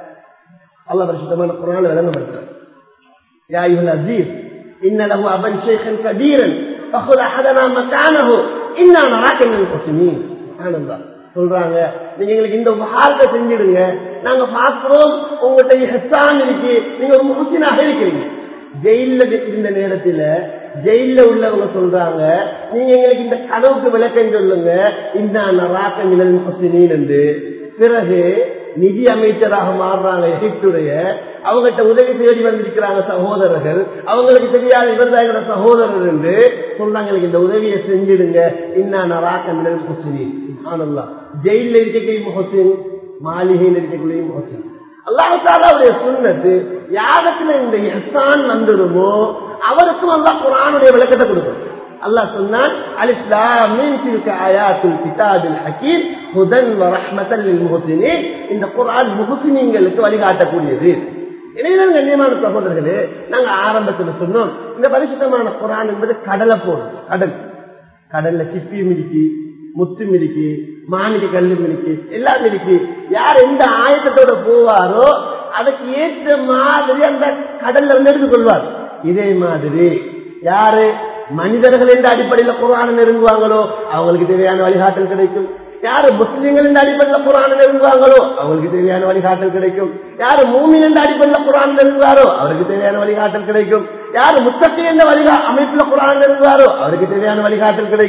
அல்ல பரிசுத்தமான குரான் விளங்கப்படுத்துறாங்க யா இவன் அசீஸ் இன்னலகு அபன் ஷேഖன் கபீரன் فخذ احدنا مكانه انا نراك من المحسنين ஆனந்தம் சொல்றாங்க நீங்க எங்களுக்கு இந்த உபகாரத்தை செஞ்சிடுங்க நாங்க பார்க்கிறோம் உங்கள்கிட்ட ஹெசான் இருக்கு நீங்க ஒரு முகசினாக இருக்கிறீங்க ஜெயில இருந்த நேரத்துல ஜெயில உள்ளவங்க சொல்றாங்க நீங்க எங்களுக்கு இந்த கனவுக்கு விளக்கம் சொல்லுங்க இந்த நராக்க மினல் முகசினின் என்று பிறகு நிதி அமைச்சராக மாறுறாங்க எகிப்துடைய அவங்ககிட்ட உதவி தேடி வந்திருக்கிறாங்க சகோதரர்கள் அவங்களுக்கு தெரியாத இவர் தான் எங்களோட சகோதரர் என்று சொல்றாங்க எனக்கு இந்த உதவியை செஞ்சிடுங்க இன்னா நராக்க மினல் முகசினி சுப்ஹானல்லாஹ் ஜெயில இருக்கக்கூடிய முகசின் மாளிகையில் இருக்கக்கூடிய முகசின் அல்லாஹாலுடைய சுண்ணத்து யாகத்துல இந்த எஹான் வந்துடுமோ அவருக்கும் அல்லாஹ் குரானுடைய விளக்கத்தை கொடுக்கும் அல்லாஹ் சொன்னான் அலிஸ்லாமின் திருக்கு ஆயாத்துல் கிதாபில் ஹக்கீம் ஹுதன் வ ரஹ்மத்தன் லில் முஹ்சினீன் இந்த குர்ஆன் முஹ்சினீங்களுக்கு வழிகாட்டக்கூடியது எனவே கண்ணியமான சகோதரர்களே நாங்க ஆரம்பத்துல சொன்னோம் இந்த பரிசுத்தமான குரான் என்பது கடலை போடும் கடல் கடல்ல சிப்பியும் இருக்கு முத்தும் இருக்கு மாணிக்க கல்லும் இருக்கு எல்லாம் இருக்கு யார் எந்த ஆயத்தத்தோட போவாரோ அதுக்கு ஏற்ற மாதிரி அந்த கடல்ல இருந்து எடுத்துக்கொள்வார் இதே மாதிரி யாரு மனிதர்கள் என்ற அடிப்படையில் குரான நெருங்குவாங்களோ அவங்களுக்கு தேவையான வழிகாட்டல் கிடைக்கும் யாரு முஸ்லீம்கள் என்ற அடிப்படையில் குரான நெருங்குவாங்களோ அவங்களுக்கு தேவையான வழிகாட்டல் கிடைக்கும் யாரு மூமின் என்ற அடிப்படையில் குரான் நெருங்குவாரோ அவருக்கு தேவையான வழிகாட்டல் கிடைக்கும் யாரு முத்தத்தி என்ற வழிகா அமைப்புல குரான் நெருங்குவாரோ அவருக்கு தேவையான வழிகாட்டல் கிடைக்கும்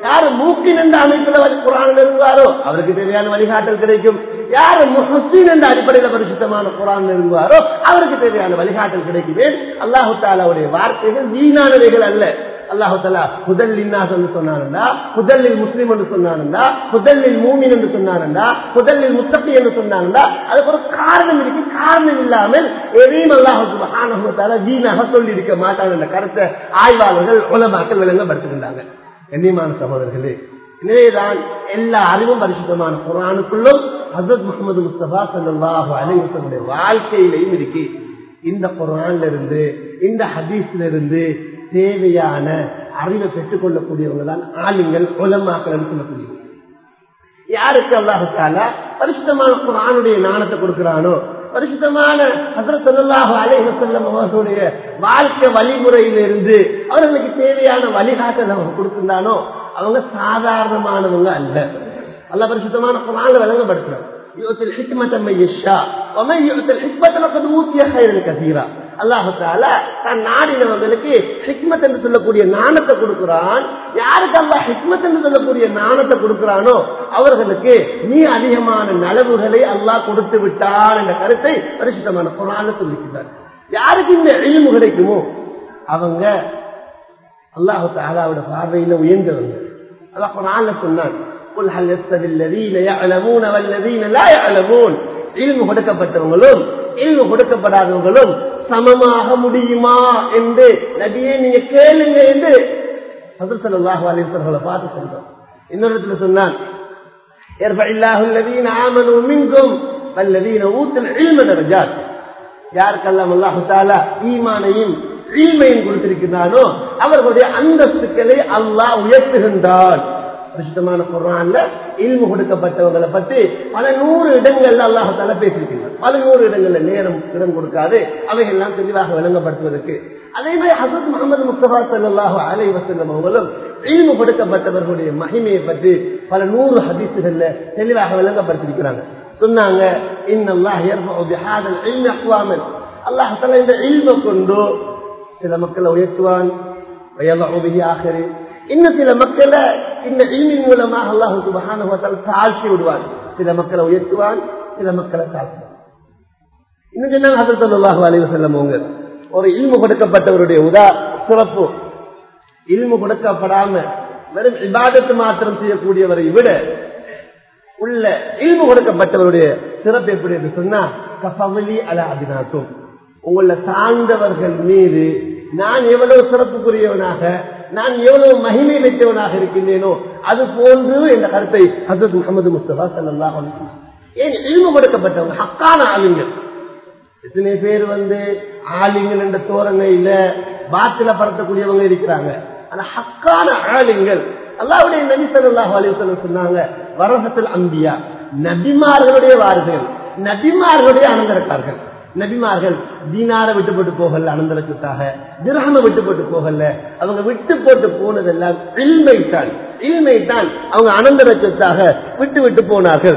யாரு மூக்கின் என்ற அமைப்புல குரான் நெருங்குவாரோ அவருக்கு தேவையான வழிகாட்டல் கிடைக்கும் யாரு முஹசின் என்ற அடிப்படையில் பரிசுத்தமான குரான் நெருங்குவாரோ அவருக்கு தேவையான வழிகாட்டல் கிடைக்குமே அல்லாஹு தாலாவுடைய வார்த்தைகள் வீணானவைகள் அல்ல அல்லாஹு தாலா முதலில் என்று சொன்னானண்டா முதலில் முஸ்லீம் என்று சொன்னானண்டா முதலில் மூமின் என்று சொன்னானண்டா முதலில் முத்தப்பி என்று சொன்னானண்டா அதுக்கு ஒரு காரணம் இருக்கு காரணம் இல்லாமல் எதையும் அல்லாஹு சுபஹானஹு வீணாக சொல்லி இருக்க மாட்டாங்க என்ற கருத்தை ஆய்வாளர்கள் உலமாக்கள் விளங்கப்படுத்துகின்றாங்க கண்ணியமான சகோதரர்களே எனவேதான் எல்லா அறிவும் பரிசுத்தமான குரானுக்குள்ளும் ஹசரத் முகமது முஸ்தபா சல்லாஹு அலிவசனுடைய வாழ்க்கையிலையும் இருக்கு இந்த குரான்ல இருந்து இந்த ஹதீஸ்ல இருந்து தேவையான அறிவை பெற்றுக் கொள்ளக்கூடியவங்க தான் ஆளுங்கள் உலமாக்கள் சொல்லக்கூடியவங்க யாருக்கு அல்லாஹால பரிசுத்தமான குரானுடைய நாணத்தை கொடுக்கிறானோ பரிசுத்தமான ஹசரத்தல்லாஹு அலைஹி வஸல்லம் அவர்களுடைய வாழ்க்கை வழிமுறையிலிருந்து அவர்களுக்கு தேவையான வழிகாட்டல் அவங்க கொடுக்கின்றானோ அவங்க சாதாரணமானவங்க அல்ல அல்ல பரிசுத்தமான குரான விளங்கப்படுத்துறாங்க يؤتي الحكمة من يشاء ومن يؤتي الحكمة لقد أوتي خيرا كثيرا அல்லாஹு தாலா தன் நாடினவங்களுக்கு ஹிக்மத் என்று சொல்லக்கூடிய நாணத்தை கொடுக்கிறான் யாருக்கு அல்லா ஹிக்மத் என்று சொல்லக்கூடிய நாணத்தை கொடுக்கிறானோ அவர்களுக்கு நீ அதிகமான நலவுகளை அல்லாஹ் கொடுத்து விட்டான் என்ற கருத்தை பரிசுத்தமான குரான சொல்லிக்கிறார் யாருக்கு இந்த எழில்மு கிடைக்குமோ அவங்க அல்லாஹு தாலாவோட பார்வையில உயர்ந்தவங்க அல்லாஹ் குரான்ல சொன்னான் قل هل يستوي الذين يعلمون والذين لا يعلمون இல்மு கொடுக்கப்பட்டவங்களும் இல்மு கொடுக்கப்படாதவங்களும் சமமாக முடியுமா என்று நபியே நீங்க கேளுங்க என்று சல்லாஹு அலிஸ்வர்களை பார்த்து சொல்றோம் இன்னொரு இடத்துல சொன்னான் يرفع الله الذين آمنوا منكم والذين أوتوا العلم درجات யாருக்கெல்லாம் அல்லாஹு தாலா ஈமானையும் ஈமையும் கொடுத்திருக்கிறானோ அவர்களுடைய அந்தஸ்துக்களை அல்லாஹ் உயர்த்துகின்றான் பரிசுத்தமான குரான்ல இல்மு கொடுக்கப்பட்டவங்களை பத்தி பல நூறு இடங்கள்ல அல்லாஹால பேசியிருக்கிறார் பல நூறு இடங்கள்ல நேரம் இடம் கொடுக்காது அவைகள் எல்லாம் தெளிவாக விளங்கப்படுத்துவதற்கு அதே மாதிரி ஹசத் முகமது முஸ்தபா சல்லாஹு அலை வசல்லம் அவங்களும் இல்மு கொடுக்கப்பட்டவர்களுடைய மகிமையை பற்றி பல நூறு ஹதீசுகள்ல தெளிவாக விளங்கப்படுத்திருக்கிறாங்க சொன்னாங்க அல்லாஹால இந்த இல்மை கொண்டு சில மக்களை உயர்த்துவான் ஆகிறேன் இன்னும் சில மக்களை இந்த இல்மின் மூலமாக அல்லாஹு சுபஹானுவத்தால் தாழ்த்தி விடுவான் சில மக்களை உயர்த்துவான் சில மக்களை தாழ்த்துவான் இன்னும் சொன்னாங்க ஹசரத் அல்லாஹு அலைவ செல்லமோங்க ஒரு இல்மு கொடுக்கப்பட்டவருடைய உதா சிறப்பு இல்மு கொடுக்கப்படாம வெறும் இபாதத்து மாத்திரம் செய்யக்கூடியவரை விட உள்ள இல்மு கொடுக்கப்பட்டவருடைய சிறப்பு எப்படி என்று சொன்னா கபவலி அல அபிநாக்கும் உங்களை சார்ந்தவர்கள் மீது நான் எவ்வளவு சிறப்புக்குரியவனாக நான் எவ்வளவு மகிமை வைத்தவனாக இருக்கின்றேனோ அது போன்று என்ற கருத்தை ஹசரத் முகமது முஸ்தபா சல்லா ஏன் இல்மு கொடுக்கப்பட்டவங்க ஹக்கான ஆளுங்கள் எத்தனை பேர் வந்து ஆளுங்கள் என்ற தோரணையில பாத்தில பறத்தக்கூடியவங்க இருக்கிறாங்க ஆனா ஹக்கான ஆளுங்கள் அல்லாவுடைய நபி சல்லாஹ் அலிவசல்லம் சொன்னாங்க வரசத்தில் அம்பியா நபிமார்களுடைய வாரிசுகள் நபிமார்களுடைய அனந்தரக்கார்கள் நபிமார்கள் தீனார விட்டு போட்டு போகல அனந்தர சொத்தாக திரகம விட்டு போட்டு போகல அவங்க விட்டு போட்டு போனதெல்லாம் இல்மை தான் இல்மை தான் அவங்க அனந்தர சொத்தாக விட்டு விட்டு போனார்கள்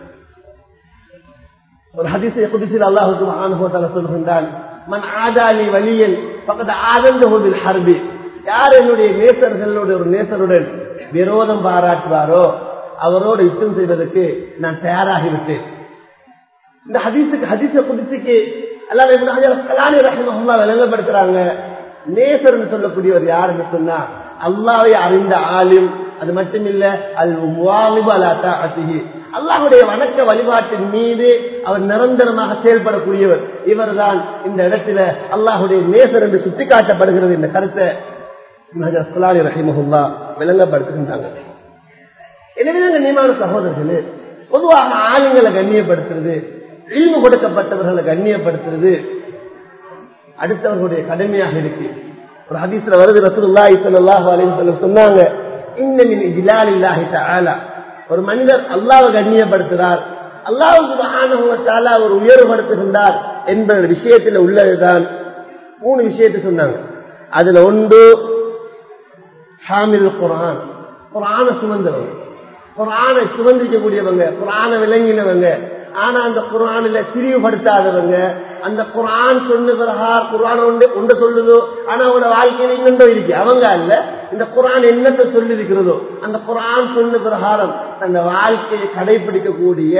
ஒரு ஹதிசை குதிசில் அல்லாஹுக்கு மகானுபவத்தால சொல்கின்றான் மன் ஆதாலி வலியன் பக்கத்து ஆதந்த ஹோதில் ஹர்பி யார் என்னுடைய நேசர்களுடைய ஒரு நேசருடன் விரோதம் பாராட்டுவாரோ அவரோடு யுத்தம் செய்வதற்கு நான் தயாராகிவிட்டேன் இந்த ஹதீஸுக்கு ஹதீச குதிசுக்கு கலானி ரஹமல்லா விளங்கப்படுத்துறாங்க நேசர்னு சொல்லக்கூடியவர் யாருன்னு சொன்னா அல்லாவை அறிந்த ஆளும் அது மட்டுமில்ல அல் அலாஹி அல்லாஹுடைய வணக்க வழிபாட்டின் மீது அவர் நிரந்தரமாக செயல்படக்கூடியவர் இவர்தான் இந்த இடத்துல அல்லாஹுடைய நேசர் என்று சுட்டிக்காட்டப்படுகிறது இந்த கருத்தை ரஹிமஹுல்லா விளங்கப்படுத்துகின்றாங்க எனவே கண்ணியமான சகோதரர்களே பொதுவாக ஆளுங்களை கண்ணியப்படுத்துறது இழிவு கொடுக்கப்பட்டவர்களை கண்ணியப்படுத்துறது அடுத்தவர்களுடைய கடமையாக இருக்கு ஒரு ஹதீஸ்ல வருது ரசூலுல்லாஹி ஸல்லல்லாஹு அலைஹி வஸல்லம் சொன்னாங்க இன்னமின் இஜ்லாலில்லாஹி தஆலா ஒரு மனிதர் அல்லாஹ்வை கண்ணியப்படுத்துகிறார் அல்லாஹ் சுப்ஹானஹு வ தஆலா ஒரு உயர்வுபடுத்துகின்றார் என்ற விஷயத்தில் உள்ளதுதான் மூணு விஷயத்தை சொன்னாங்க அதுல ஒன்று ஹாமில் குரான் குரான சுமந்தவங்க குரானை சுமந்திக்கக்கூடியவங்க குரான விளங்கினவங்க ஆனா அந்த குரானில பிரிவுபடுத்தாதவங்க அந்த குரான் சொன்ன பிறகா குரான் ஒன்று ஒன்று சொல்லுதோ ஆனா அவங்களோட வாழ்க்கையில இன்னொன்று இருக்கு அவங்க அல்ல இந்த குரான் என்னத்தை சொல்லி இருக்கிறதோ அந்த குரான் சொன்ன பிரகாரம் அந்த வாழ்க்கையை கடைபிடிக்கக்கூடிய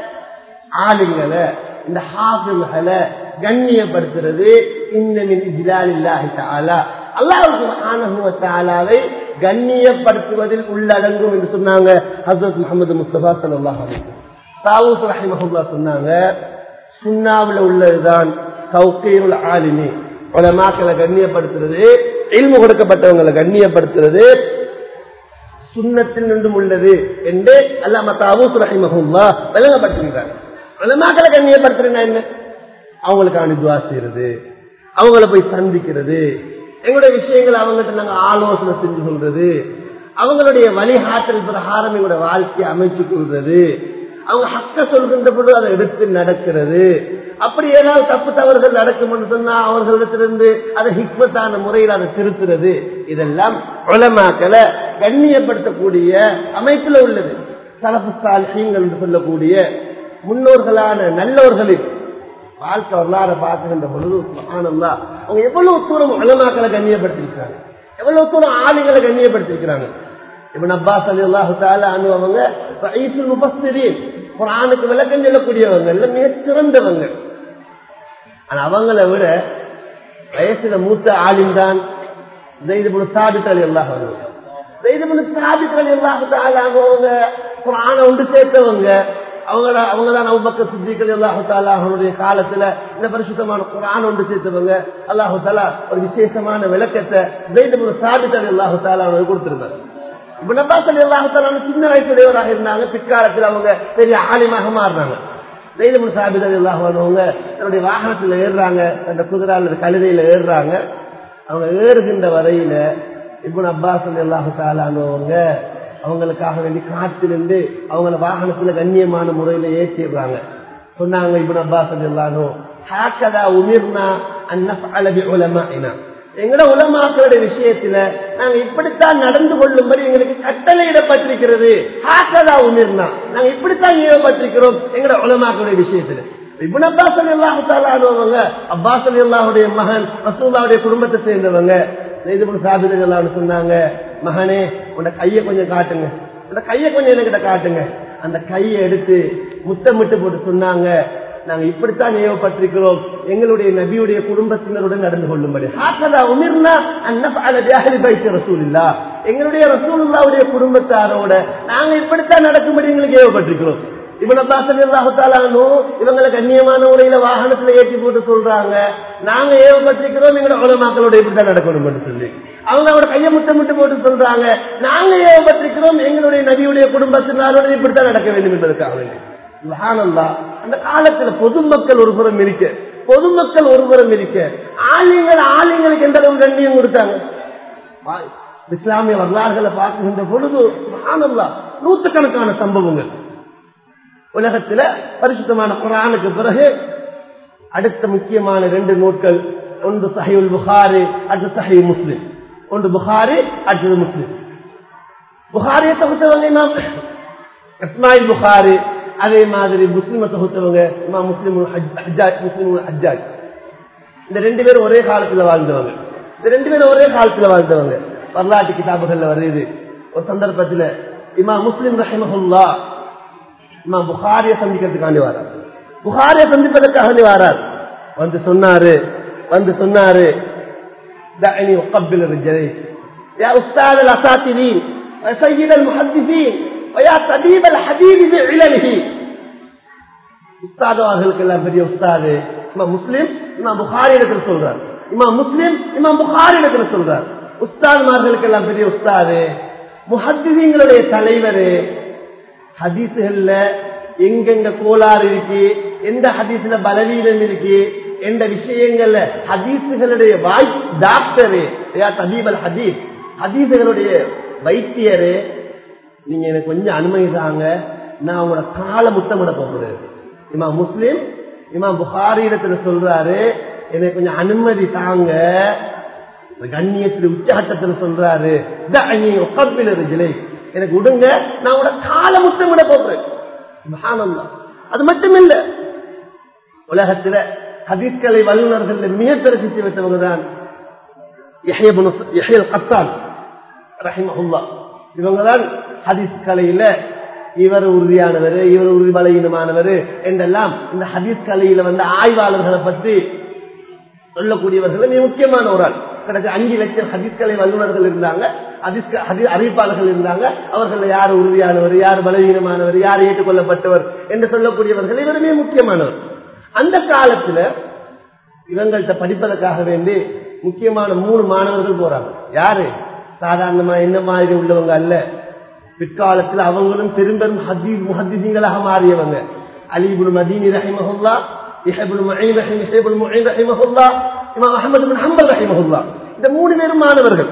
ஆளுங்களை இந்த ஹாஃபில்களை கண்ணியப்படுத்துறது இன்னமின் இஜ்லாலில்லாஹி தஆலா அல்லாஹ் சுப்ஹானஹு வ தஆலாவை கண்ணியப்படுத்துவதில் உள்ளடங்கும் என்று சொன்னாங்க ஹஜ்ரத் முகமது முஸ்தபா ஸல்லல்லாஹு அலைஹி வஸல்லம் தாவூஸ் ரஹிமஹுல்லாஹ் சொன்னாங்க சுன்னாவில் உள்ளதுதான் தௌகீருல் ஆலிமி உலமாக்களை கண்ணியப்படுத்துறது இல்மு கொடுக்கப்பட்டவங்களை கண்ணியப்படுத்துறது சுண்ணத்தில் நின்றும் உள்ளது என்று அல்லாம தாவூஸ் ரஹிமஹுல்லா விளங்கப்படுத்துகிறார் உலமாக்களை கண்ணியப்படுத்துறேன்னா என்ன அவங்களுக்கான துவா செய்யறது அவங்கள போய் சந்திக்கிறது எங்களுடைய விஷயங்களை அவங்ககிட்ட நாங்க ஆலோசனை செஞ்சு கொள்றது அவங்களுடைய வழிகாட்டல் பிரகாரம் எங்களுடைய வாழ்க்கையை அமைச்சு கொள்றது அவங்க ஹக்க சொல்கின்ற பொழுது அதை எடுத்து நடக்கிறது அப்படி ஏதாவது தப்பு தவறுகள் நடக்கும் சொன்னா அவர்களிடத்திலிருந்து அதை ஹிக்மத்தான முறையில் அதை திருத்துறது இதெல்லாம் உலமாக்களை கண்ணியப்படுத்தக்கூடிய அமைப்புல உள்ளது சலப்பு சாலிகள் என்று சொல்லக்கூடிய முன்னோர்களான நல்லோர்களின் வாழ்க்கை வரலாறு பார்க்கின்ற பொழுது ஆனந்தா அவங்க எவ்வளவு தூரம் உலமாக்களை கண்ணியப்படுத்திருக்கிறாங்க எவ்வளவு தூரம் ஆளுங்களை கண்ணியப்படுத்திருக்கிறாங்க இப்ப அப்பாஸ் அலி அல்லாஹு அனுபவங்க முபஸ்திரீன் குரானுக்கு விளக்கம் சொல்லக்கூடியவங்க எல்லாம் மிக சிறந்தவங்க ஆனா அவங்கள விட வயசுல மூத்த ஆளின் தான் ஜெய்துபுல் சாபித் அலி அல்லாஹ் ஜெய்துபுல் சாபித் அலி அல்லாஹு அவங்க குரானை ஒன்று சேர்த்தவங்க அவங்க அவங்க தான் அவுபக்க சித்திகள் அல்லாஹு தாலா அவனுடைய காலத்துல இந்த பரிசுத்தமான குரான் ஒன்று சேர்த்தவங்க அல்லாஹு தாலா ஒரு விசேஷமான விளக்கத்தை ஜெய்துபுல் சாபித் அலி அல்லாஹு தாலா அவனுக்கு கொடுத்திருந்தாங்க இப்ப நப்பாஸ் அலி அல்லாஹு தாலா சின்ன வயசுடையவராக இருந்தாங்க பிற்காலத்தில் அவங்க பெரிய ஆலிமாக மாறினாங்க ஜெய்துபுல் சாபித் அலி அல்லாஹ் அவங்க தன்னுடைய வாகனத்துல ஏறுறாங்க அந்த குதிரை அல்லது கழுதையில ஏறுறாங்க அவங்க ஏறுகின்ற வரையில இப்ப அப்பாஸ் அலி அல்லாஹு தாலானவங்க அவங்களுக்காக வேண்டி காத்திருந்து அவங்கள வாகனத்துல கண்ணியமான முறையில ஏற்றிடுறாங்க சொன்னாங்க இப்ப அப்பாஸ் எல்லாரும் ஹாக்கதா உமிர்னா அன்னபி உலமா எங்கட உலமாக்களுடைய விஷயத்துல நாங்க இப்படித்தான் நடந்து கொள்ளும்படி எங்களுக்கு கட்டளையிடப்பட்டிருக்கிறது ஹாக்கதா உமிர்னா நாங்க இப்படித்தான் ஏவப்பட்டிருக்கிறோம் எங்கட உலமாக்களுடைய விஷயத்துல இபுன் அப்பாஸ் அலி அல்லாஹாலுவங்க அப்பாஸ் அலி அல்லாஹுடைய மகன் ரசூல்லாவுடைய குடும்பத்தை சேர்ந்தவங்க சாபிதல் சொன்னாங்க மகனே உன்ட கைய கொஞ்சம் காட்டுங்க அந்த கைய கொஞ்சம் என்கிட்ட காட்டுங்க அந்த கையை எடுத்து முத்தமிட்டு போட்டு சொன்னாங்க நாங்க இப்படித்தான் ஏவப்பட்டிருக்கிறோம் எங்களுடைய நபியுடைய குடும்பத்தினருடன் நடந்து கொள்ளும்படி ரசூலில்லா எங்களுடைய ரசூலுல்லாவுடைய குடும்பத்தாரோட நாங்க இப்படித்தான் நடக்கும்படி எங்களுக்கு ஏவப்பட்டிருக்கிறோம் இவனை பாசலானும் இவங்களை கண்ணியமான முறையில வாகனத்துல ஏற்றி போட்டு சொல்றாங்க நாங்க ஏவப்பட்டிருக்கிறோம் எங்களோட உலமாக்களோட இப்படித்தான் நடக்கணும் சொல்லி அவங்க அவரோட கையை முத்தமிட்டு போட்டு சொல்றாங்க நாங்க ஏவப்பட்டிருக்கிறோம் எங்களுடைய நபியுடைய குடும்பத்தினாரோட இப்படித்தான் நடக்க வேண்டும் என்பதற்காக வேண்டி மகானந்தா அந்த காலத்துல பொதுமக்கள் ஒரு புறம் இருக்க பொதுமக்கள் ஒரு புறம் இருக்க ஆலயங்கள் ஆலயங்களுக்கு எந்த அளவு கண்ணியம் கொடுத்தாங்க இஸ்லாமிய வரலாறுகளை பார்க்கின்ற பொழுது மகானந்தா நூற்றுக்கணக்கான சம்பவங்கள் உலகத்துல பரிசுத்தமான குரானுக்கு பிறகு அடுத்த முக்கியமான ரெண்டு நூட்கள் ஒன்று சஹிவுல் புகாரி அடுத்து சஹி முஸ்லிம் ஒன்று புகாரி அடுத்தது முஸ்லிம் புகாரியை தொகுத்தவங்க இமாம் இஸ்மாயில் புகாரி அதே மாதிரி முஸ்லிமை தொகுத்தவங்க இமாம் முஸ்லிம் ஹஜ்ஜாஜ் முஸ்லிம் ஹஜ்ஜாஜ் இந்த ரெண்டு பேரும் ஒரே காலத்துல வாழ்ந்தவங்க இந்த ரெண்டு பேரும் ஒரே காலத்துல வாழ்ந்தவங்க வரலாற்று கிதாபுகள்ல வருது ஒரு சந்தர்ப்பத்தில் இமா முஸ்லிம் ரஹிமஹுல்லா இமா புகாரிய சந்திக்கிறதுக்காண்டி வரார் புகாரிய சந்திப்பதற்காக வரார் வந்து சொன்னாரு வந்து சொன்னாரு دعني أقبل الرجلين يا أستاذ الأساتذين وسيد المحدثين ويا طبيب الحديث بعلله உஸ்தாத் அவர்களுக்கெல்லாம் பெரிய உஸ்தாது இமா முஸ்லிம் இமா புகாரி இடத்துல சொல்றார் இமா முஸ்லிம் இமா புகாரி இடத்துல சொல்றார் உஸ்தாத்மார்களுக்கெல்லாம் பெரிய உஸ்தாது முஹத்திகளுடைய தலைவர் ஹதீசுகள்ல எங்கெங்க கோளாறு இருக்கு எந்த ஹதீஸ்ல பலவீனம் இருக்கு எந்த விஷயங்கள்ல ஹதீசுகளுடைய வாய் டாக்டரு தபீபல் ஹதீஸ் ஹதீசுகளுடைய வைத்தியரு நீங்க எனக்கு கொஞ்சம் அனுமதி தாங்க நான் உங்களோட கால முத்தமிட போகிறேன் இமா முஸ்லிம் இமா புகாரி இடத்துல சொல்றாரு எனக்கு கொஞ்சம் அனுமதி தாங்க கண்ணியத்தில் உச்சகட்டத்தில் சொல்றாரு ஜிலை எனக்கு விடுங்க நான் உங்களோட கால முத்தமிட போகிறேன் அது மட்டும் இல்ல உலகத்துல ஹதீஸ்கலை வல்லுநர்கள் மிக பிரசித்தி வைத்தவங்க தான் கத்தான் ரஹிமஹுல்லா இவங்கதான் ஹதீஸ் கலையில இவர் உறுதியானவர் இவர் உறுதி பலகீனமானவர் என்றெல்லாம் இந்த ஹதீஸ் கலையில வந்து ஆய்வாளர்களை பற்றி சொல்லக்கூடியவர்கள் மிக முக்கியமான ஒரு ஆள் கிட்டத்தட்ட அஞ்சு லட்சம் ஹதீஸ் கலை வல்லுநர்கள் இருந்தாங்க ஹதீஸ் க- ஹதீஸ் அறிவிப்பாளர்கள் இருந்தாங்க அவர்கள் யார் உறுதியானவர் யார் பலவீனமானவர் யார் ஏற்றுக்கொள்ளப்பட்டவர் என்று சொல்லக்கூடியவர்கள் இவர் மிக முக்கியமானவர் அந்த காலத்துல இவங்கள்ட்ட படிப்பதற்காக வேண்டி முக்கியமான மூணு மாணவர்கள் போறாங்க யாரு சாதாரணமா என்ன மாதிரி உள்ளவங்க அல்ல பிற்காலத்தில் அவங்களும் பெரும் பெரும் ஹதீஸ் முஹத்திசீங்களாக மாறியவங்க அலிபுல் மதீனி ரஹிமஹுல்லா இஹபுல் முஹீன் ரஹிம் இஹபுல் முஹீன் ரஹிமஹுல்லா இமாம் அஹமது பின் ஹம்பல் ரஹிமஹுல்லா இந்த மூணு பேரும் மாணவர்கள்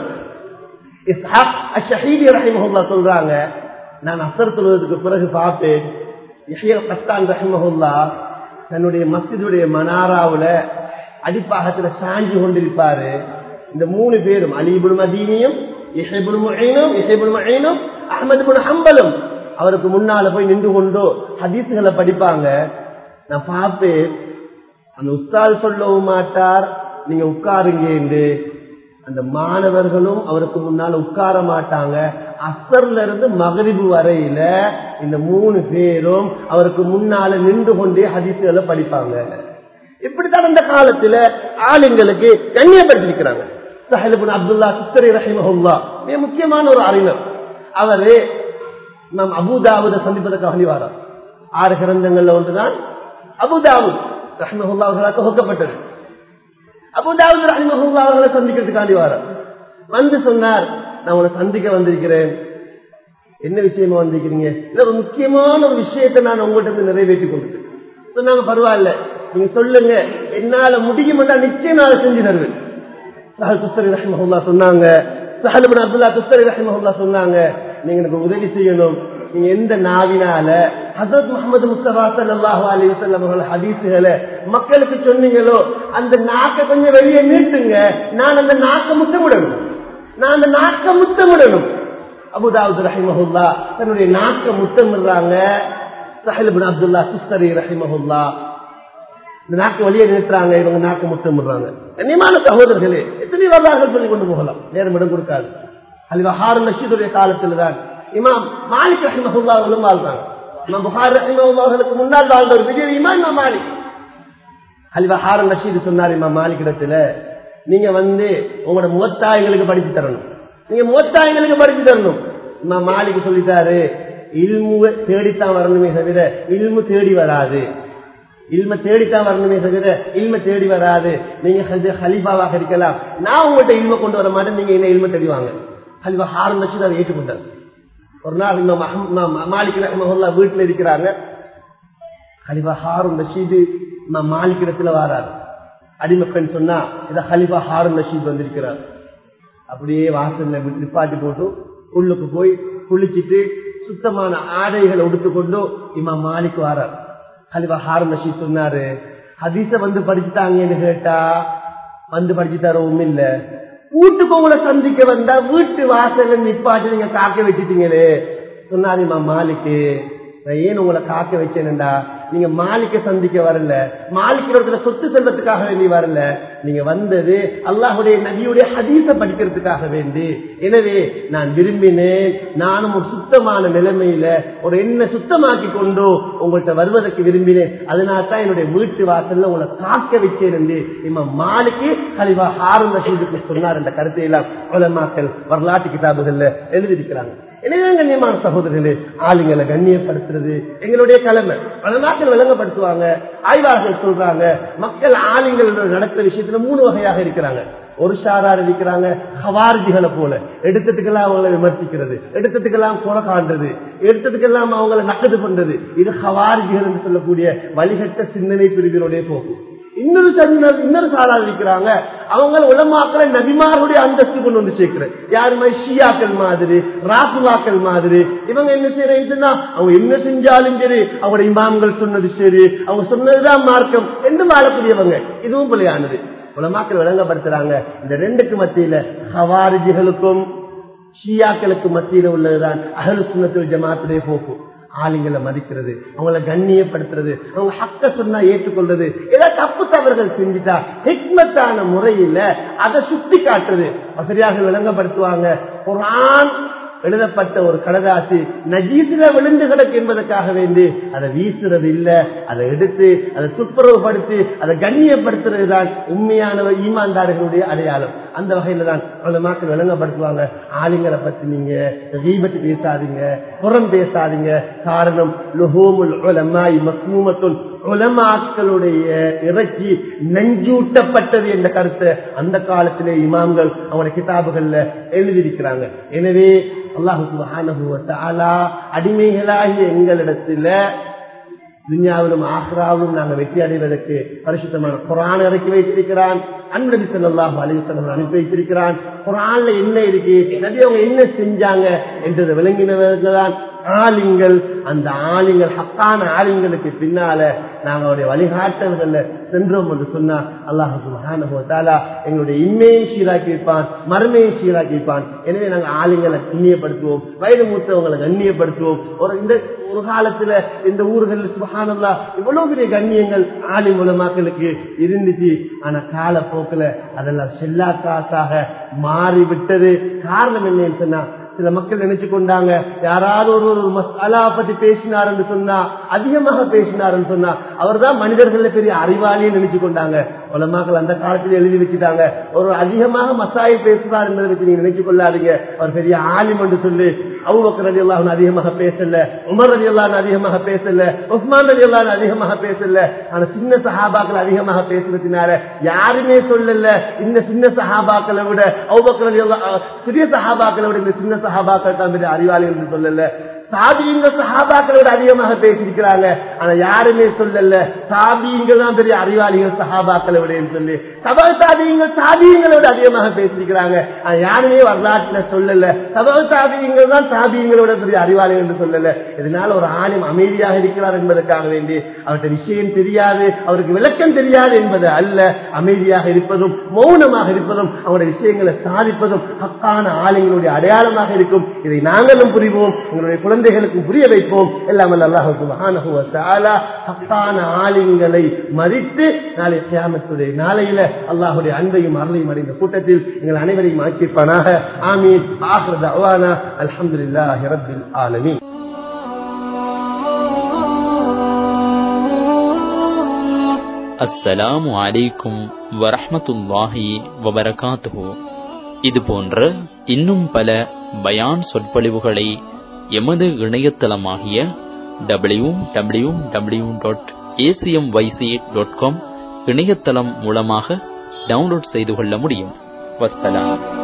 இஸ்ஹாக் அஷஹீதி ரஹிமஹுல்லா சொல்றாங்க நான் அசர் தொழுவதற்கு பிறகு பார்த்தேன் இஹியல் கத்தான் ரஹிமஹுல்லா தன்னுடைய மஸ்ஜிதுடைய மனாராவுல அடிப்பாகத்துல சாஞ்சி கொண்டிருப்பாரு இந்த மூணு பேரும் அலிபுல் மதீனியும் இஹைபுல் முஹீனும் இஹைபுல் முஹீனும் அஹமது பின் ஹம்பலும் அவருக்கு முன்னால போய் நின்று கொண்டோ ஹதீசுகளை படிப்பாங்க நான் பார்ப்பேன் அந்த உஸ்தாத் சொல்லவும் மாட்டார் நீங்க உட்காருங்க என்று அந்த மாணவர்களும் அவருக்கு முன்னால உட்கார மாட்டாங்க அசர்ல இருந்து மகரிபு வரையில இந்த மூணு பேரும் அவருக்கு முன்னால நின்று கொண்டே ஹதீசுகளை படிப்பாங்க இப்படித்தான் அந்த காலத்துல ஆளுங்களுக்கு கண்ணியப்படுத்திருக்கிறாங்க சஹலிபுன் அப்துல்லா சிஸ்தரி ரஹிமஹுல்லா மிக முக்கியமான ஒரு அறிஞர் அவரு நாம் அபுதாவுத சந்திப்பதற்காக வேண்டி ஆறு கிரந்தங்கள்ல ஒன்றுதான் அபுதாவுத் ரஹிமஹுல்லா அவர்களால் தொகுக்கப்பட்டது அபுதாவுத் ரஹிமஹுல்லா அவர்களை சந்திக்கிறதுக்காண்டி வாரார் வந்து சொன்னார் நான் உங்களை சந்திக்க வந்திருக்கிறேன் என்ன விஷயமா வந்திருக்கிறீங்க இல்ல ஒரு முக்கியமான ஒரு விஷயத்தை நான் உங்கள்கிட்ட இருந்து நிறைவேற்றி கொண்டு சொன்னாங்க பரவாயில்ல நீங்க சொல்லுங்க என்னால முடியுமெண்டா நிச்சயம் நான் செஞ்சு தருவேன் சஹல் துஸ்தரி ரஹிமஹுல்லா சொன்னாங்க சஹல் பின் அப்துல்லா துஸ்தரி ரஹிமஹுல்லா சொன்னாங்க நீங்க எனக்கு உதவி செய்யணும் நீங்க எந்த நாவினால ஹசரத் முகமது முஸ்தபா சல்லாஹூ அலி வசல்லம் அவர்கள் ஹதீசுகளை மக்களுக்கு சொன்னீங்களோ அந்த நாக்கை கொஞ்சம் வெளியே நீட்டுங்க நான் அந்த நாக்கை முத்தமிடணும் நான் அந்த நாக்கை முத்தமிடணும் அபுதாவுத் ரஹிமஹுல்லா தன்னுடைய நாக்கை முத்தமிடுறாங்க சஹல் பின் அப்துல்லா துஸ்தரி ரஹிமஹுல்லா இந்த நாக்கு வழியை நிறுத்துறாங்க இவங்க நாக்கு முத்தமிடுறாங்க கண்ணியமான சகோதரர்களே எத்தனை வரலாறுகள் சொல்லி கொண்டு போகலாம் நேரம் இடம் கொடுக்காது அலிவா ஹாரன் ரஷீதுடைய காலத்தில் தான் இமாம் மாலிக் ரஹிமஹுல்லா அவர்களும் வாழ்ந்தாங்க இமாம் புகார் ரஹிமஹுல்லா அவர்களுக்கு முன்னால் வாழ்ந்த ஒரு பெரிய இமாம் இமாம் மாலிக் அலிவா ஹாரன் ரஷீது சொன்னார் இமாம் மாலிக் இடத்துல நீங்க வந்து உங்களோட முகத்தா எங்களுக்கு படிச்சு தரணும் நீங்க முகத்தா எங்களுக்கு படிச்சு தரணும் இமாம் மாலிக் சொல்லிட்டாரு இல்மு தேடித்தான் வரணுமே தவிர இல்மு தேடி வராது இல்ம தேடித்தான் வரணுமே தவிர இல்ம தேடி வராது நீங்க ஹல்- ஹலீஃபாவாக இருக்கலாம் நான் உங்கள்கிட்ட இல்ம கொண்டு வர மாட்டேன் நீங்க என்ன இல்ம தேடிவாங்க ஹலிஃபா ஹாரன் ரஷீத் அதை ஏற்றுக்கொண்டார் ஒரு நாள் இமாம் அஹம்- இமாம் மாலிக் ரஹ்மஹுல்லா வீட்டுல இருக்கிறாங்க ஹலிஃபா ஹாரூன் ரஷீது இமாம் மாலிக் இடத்துல வாரார் அடிமை பெண் சொன்னா இத ஹலிஃபா ஹாரூன் ரஷீத் வந்திருக்கிறார் அப்படியே வாசல்ல விட்டு நிப்பாட்டி போட்டு உள்ளுக்கு போய் குளிச்சிட்டு சுத்தமான ஆடைகளை உடுத்துக்கொண்டு இமாம் மாலிக் வாரார் ஹலிஃபா ஹாரூன் ரஷீத் சொன்னாரு ஹதீஸ வந்து படிச்சுட்டாங்கன்னு கேட்டா வந்து படிச்சுட்டாரோ ஒண்ணும் இல்ல வீட்டுக்கு உங்களை சந்திக்க வந்தா வீட்டு வாசல்ல நிப்பாட்டி நீங்க காக்க வச்சுட்டீங்களே சொன்னாரு இமாம் மாலிக்கு நான் ஏன் உங்களை காக்க வச்சேன்டா நீங்க மாலிக்க சந்திக்க வரல மாலிக்கிறதுல சொத்து செல்வத்துக்காக வேண்டி வரல நீங்க வந்தது அல்லாஹுடைய நபியுடைய ஹதீஸ படிக்கிறதுக்காக வேண்டி எனவே நான் விரும்பினேன் நானும் ஒரு சுத்தமான நிலைமையில ஒரு என்ன சுத்தமாக்கி கொண்டு உங்கள்கிட்ட வருவதற்கு விரும்பினேன் அதனால தான் என்னுடைய வீட்டு வாசல்ல உங்களை காக்க வச்சேன் என்று இம்மா மாலிக்கு கலிவா ஹாரூன் ரஷீதுக்கு சொன்னார் என்ற கருத்தை எல்லாம் உலமாக்கள் வரலாற்று கிதாபுகள்ல எழுதியிருக்கிறாங்க எனவே கண்ணியமான சகோதரர்களே ஆளுங்களை கண்ணியப்படுத்துறது எங்களுடைய கடமை பல நாட்கள் விளங்கப்படுத்துவாங்க ஆய்வாளர்கள் சொல்றாங்க மக்கள் ஆளுங்கள் நடத்த விஷயத்துல மூணு வகையாக இருக்கிறாங்க ஒரு சாரார் இருக்கிறாங்க ஹவார்ஜிகளை போல எடுத்ததுக்கெல்லாம் அவங்களை விமர்சிக்கிறது எடுத்ததுக்கெல்லாம் குறை காண்றது எடுத்ததுக்கெல்லாம் அவங்களை நக்கது பண்றது இது ஹவார்ஜிகள் என்று சொல்லக்கூடிய வழிகட்ட சிந்தனை பிரிவினுடைய போக்கு இன்னொரு சந்தர் இன்னொரு சாரார் இருக்கிறாங்க அவங்க உலமாக்கிற நபிமாருடைய அந்தஸ்து கொண்டு வந்து சேர்க்கிற யாரு மாதிரி ஷியாக்கள் மாதிரி ராசுலாக்கள் மாதிரி இவங்க என்ன செய்யறேன்னு அவங்க என்ன செஞ்சாலும் சரி அவங்களோட இமாம்கள் சொன்னது சரி அவங்க சொன்னதுதான் மார்க்கம் என்று வாழக்கூடியவங்க இதுவும் பிள்ளையானது உலமாக்கள் விளங்கப்படுத்துறாங்க இந்த ரெண்டுக்கு மத்தியில ஹவாரிஜிகளுக்கும் ஷியாக்களுக்கு மத்தியில உள்ளதுதான் அகல் சுண்ணத்துல் ஜமாத்துடைய போக்கு ஆளுங்களை மதிக்கிறது அவங்கள கண்ணியப்படுத்துறது அவங்க ஹக்க சொன்னா ஏற்றுக்கொள்றது ஏதாவது தப்பு தவறுகள் செஞ்சுட்டா ஹிக்மத்தான முறையில அதை சுட்டி காட்டுறது வசதியாக விளங்கப்படுத்துவாங்க குரான் எழுதப்பட்ட ஒரு கடதாசி நஜீசில விழுந்து கிடக்கு என்பதற்காக வேண்டி அதை வீசுறது இல்ல அதை எடுத்து அதை துப்புரவுப்படுத்தி அதை கண்ணியப்படுத்துறது தான் உண்மையான ஈமான்தாரர்களுடைய அடையாளம் அந்த வகையில தான் அந்த மக்கள் விளங்கப்படுத்துவாங்க ஆளுங்களை பத்தி நீங்க தீபத்து பேசாதீங்க புறம் பேசாதீங்க காரணம் லுஹூமுல் உலமாய் மஸ்மூமத்துல் உலமாக்களுடைய இறைச்சி நெஞ்சூட்டப்பட்டது என்ற கருத்தை அந்த காலத்திலே இமாம்கள் அவங்களுடைய கிதாபுகள்ல எழுதியிருக்கிறாங்க எனவே அல்லாஹு சுபஹானஹு வ தஆலா அடிமைகளாகிய எங்களிடத்துல துன்யாவிலும் ஆக்ராவிலும் நாங்கள் வெற்றி அடைவதற்கு பரிசுத்தமான குரான் இறக்கி வைத்திருக்கிறான் அன்படி செல்லாஹ் அலிவசனம் அனுப்பி வைத்திருக்கிறான் குரான்ல என்ன இருக்கு நபி அவங்க என்ன செஞ்சாங்க என்றதை விளங்கினவர்கள் தான் ஆலிங்கள் அந்த ஆலிங்கள் ஹக்கான ஆலிங்களுக்கு பின்னால நாங்க அவருடைய வழிகாட்டல்கள்ல சென்றோம் என்று சொன்னா அல்லாஹு சுபஹானஹுவத்தாலா எங்களுடைய இன்மையை சீராக்கி வைப்பான் மறுமையை சீராக்கி வைப்பான் எனவே நாங்க ஆலிங்களை கண்ணியப்படுத்துவோம் வயது மூத்தவங்களை கண்ணியப்படுத்துவோம் ஒரு இந்த ஒரு காலத்துல இந்த ஊர்கள் சுபஹானல்லா இவ்வளவு பெரிய கண்ணியங்கள் ஆலி மூலமாக்களுக்கு இருந்துச்சு ஆனா காலப்போக்கில் அதெல்லாம் செல்லா காசாக மாறி விட்டது காரணம் என்னன்னு சொன்னா சில மக்கள் நினைச்சு கொண்டாங்க யாராவது ஒரு ஒரு மசாலா பத்தி பேசினாருன்னு சொன்னா அதிகமாக பேசினாருன்னு சொன்னா அவர் தான் மனிதர்கள பெரிய அறிவாளின்னு நினைச்சு கொண்டாங்க உலமாக்கள் அந்த காலத்துல எழுதி வச்சுட்டாங்க ஒரு அதிகமாக மசாயை பேசுறார் என்பதை வச்சு நீங்க நினைச்சு கொள்ளாதீங்க அவர் பெரிய ஆலிம் என்று சொல்லி அவுபக்கர் ரதி அல்லாஹ் அதிகமாக பேசல உமர் ரதி அல்லாஹ் அதிகமாக பேசல உஸ்மான் ரதி அல்லாஹ் அதிகமாக பேசல ஆனா சின்ன சஹாபாக்கள் அதிகமாக பேசுறதுனால யாருமே சொல்லல இந்த சின்ன சஹாபாக்களை விட அவுபக்கர் ரதி அல்லாஹ் சிறிய சஹாபாக்களை விட இந்த சின்ன சஹாபாக்கள் தான் பெரிய அறிவாளிகள் என்று சொல்லல சாபியங்கள் சஹாபாக்களோட அதிகமாக பேசியிருக்கிறாங்க ஆனா யாருமே சொல்லல சாபியங்கள் தான் பெரிய அறிவாளிகள் சஹாபாக்களை விட சொல்லி சபக சாபியங்கள் சாபியங்களோட அதிகமாக பேசியிருக்கிறாங்க ஆனா யாருமே வரலாற்றுல சொல்லல சபக சாபியங்கள் தான் சாபியங்களோட பெரிய அறிவாளிகள் என்று சொல்லல இதனால ஒரு ஆளும் அமைதியாக இருக்கிறார் என்பதற்காக வேண்டி அவர்கிட்ட விஷயம் தெரியாது அவருக்கு விளக்கம் தெரியாது என்பது அல்ல அமைதியாக இருப்பதும் மௌனமாக இருப்பதும் அவருடைய விஷயங்களை சாதிப்பதும் ஹக்கான ஆளுங்களுடைய அடையாளமாக இருக்கும் இதை நாங்களும் புரிவோம் எங்களுடைய குழந்தைகளுக்கும் புரிய வைப்போம் எல்லாம் அல்லாஹு சுபஹானஹு வ தஆலா ஹக்கான ஆலிம்களை மதித்து நாளை கியாமத்துடைய நாளையில அல்லாஹ்வுடைய அன்பையும் அருளையும் அடைந்த கூட்டத்தில் எங்கள் அனைவரையும் ஆக்கிப்பானாக ஆமீன் ஆஹிரு தஅவானா அல்ஹம்துலில்லாஹி ரப்பில் ஆலமீன் அஸ்ஸலாமு அலைக்கும் வரஹ்மத்துல்லாஹி வபரகாத்துஹு இது போன்ற இன்னும் பல பயான் சொற்பொழிவுகளை எமது இணையதளமாகிய W W W dot ACM YC dot com இணையதளம் மூலமாக டவுன்லோட் செய்து கொள்ள முடியும் வஸ்ஸலாம்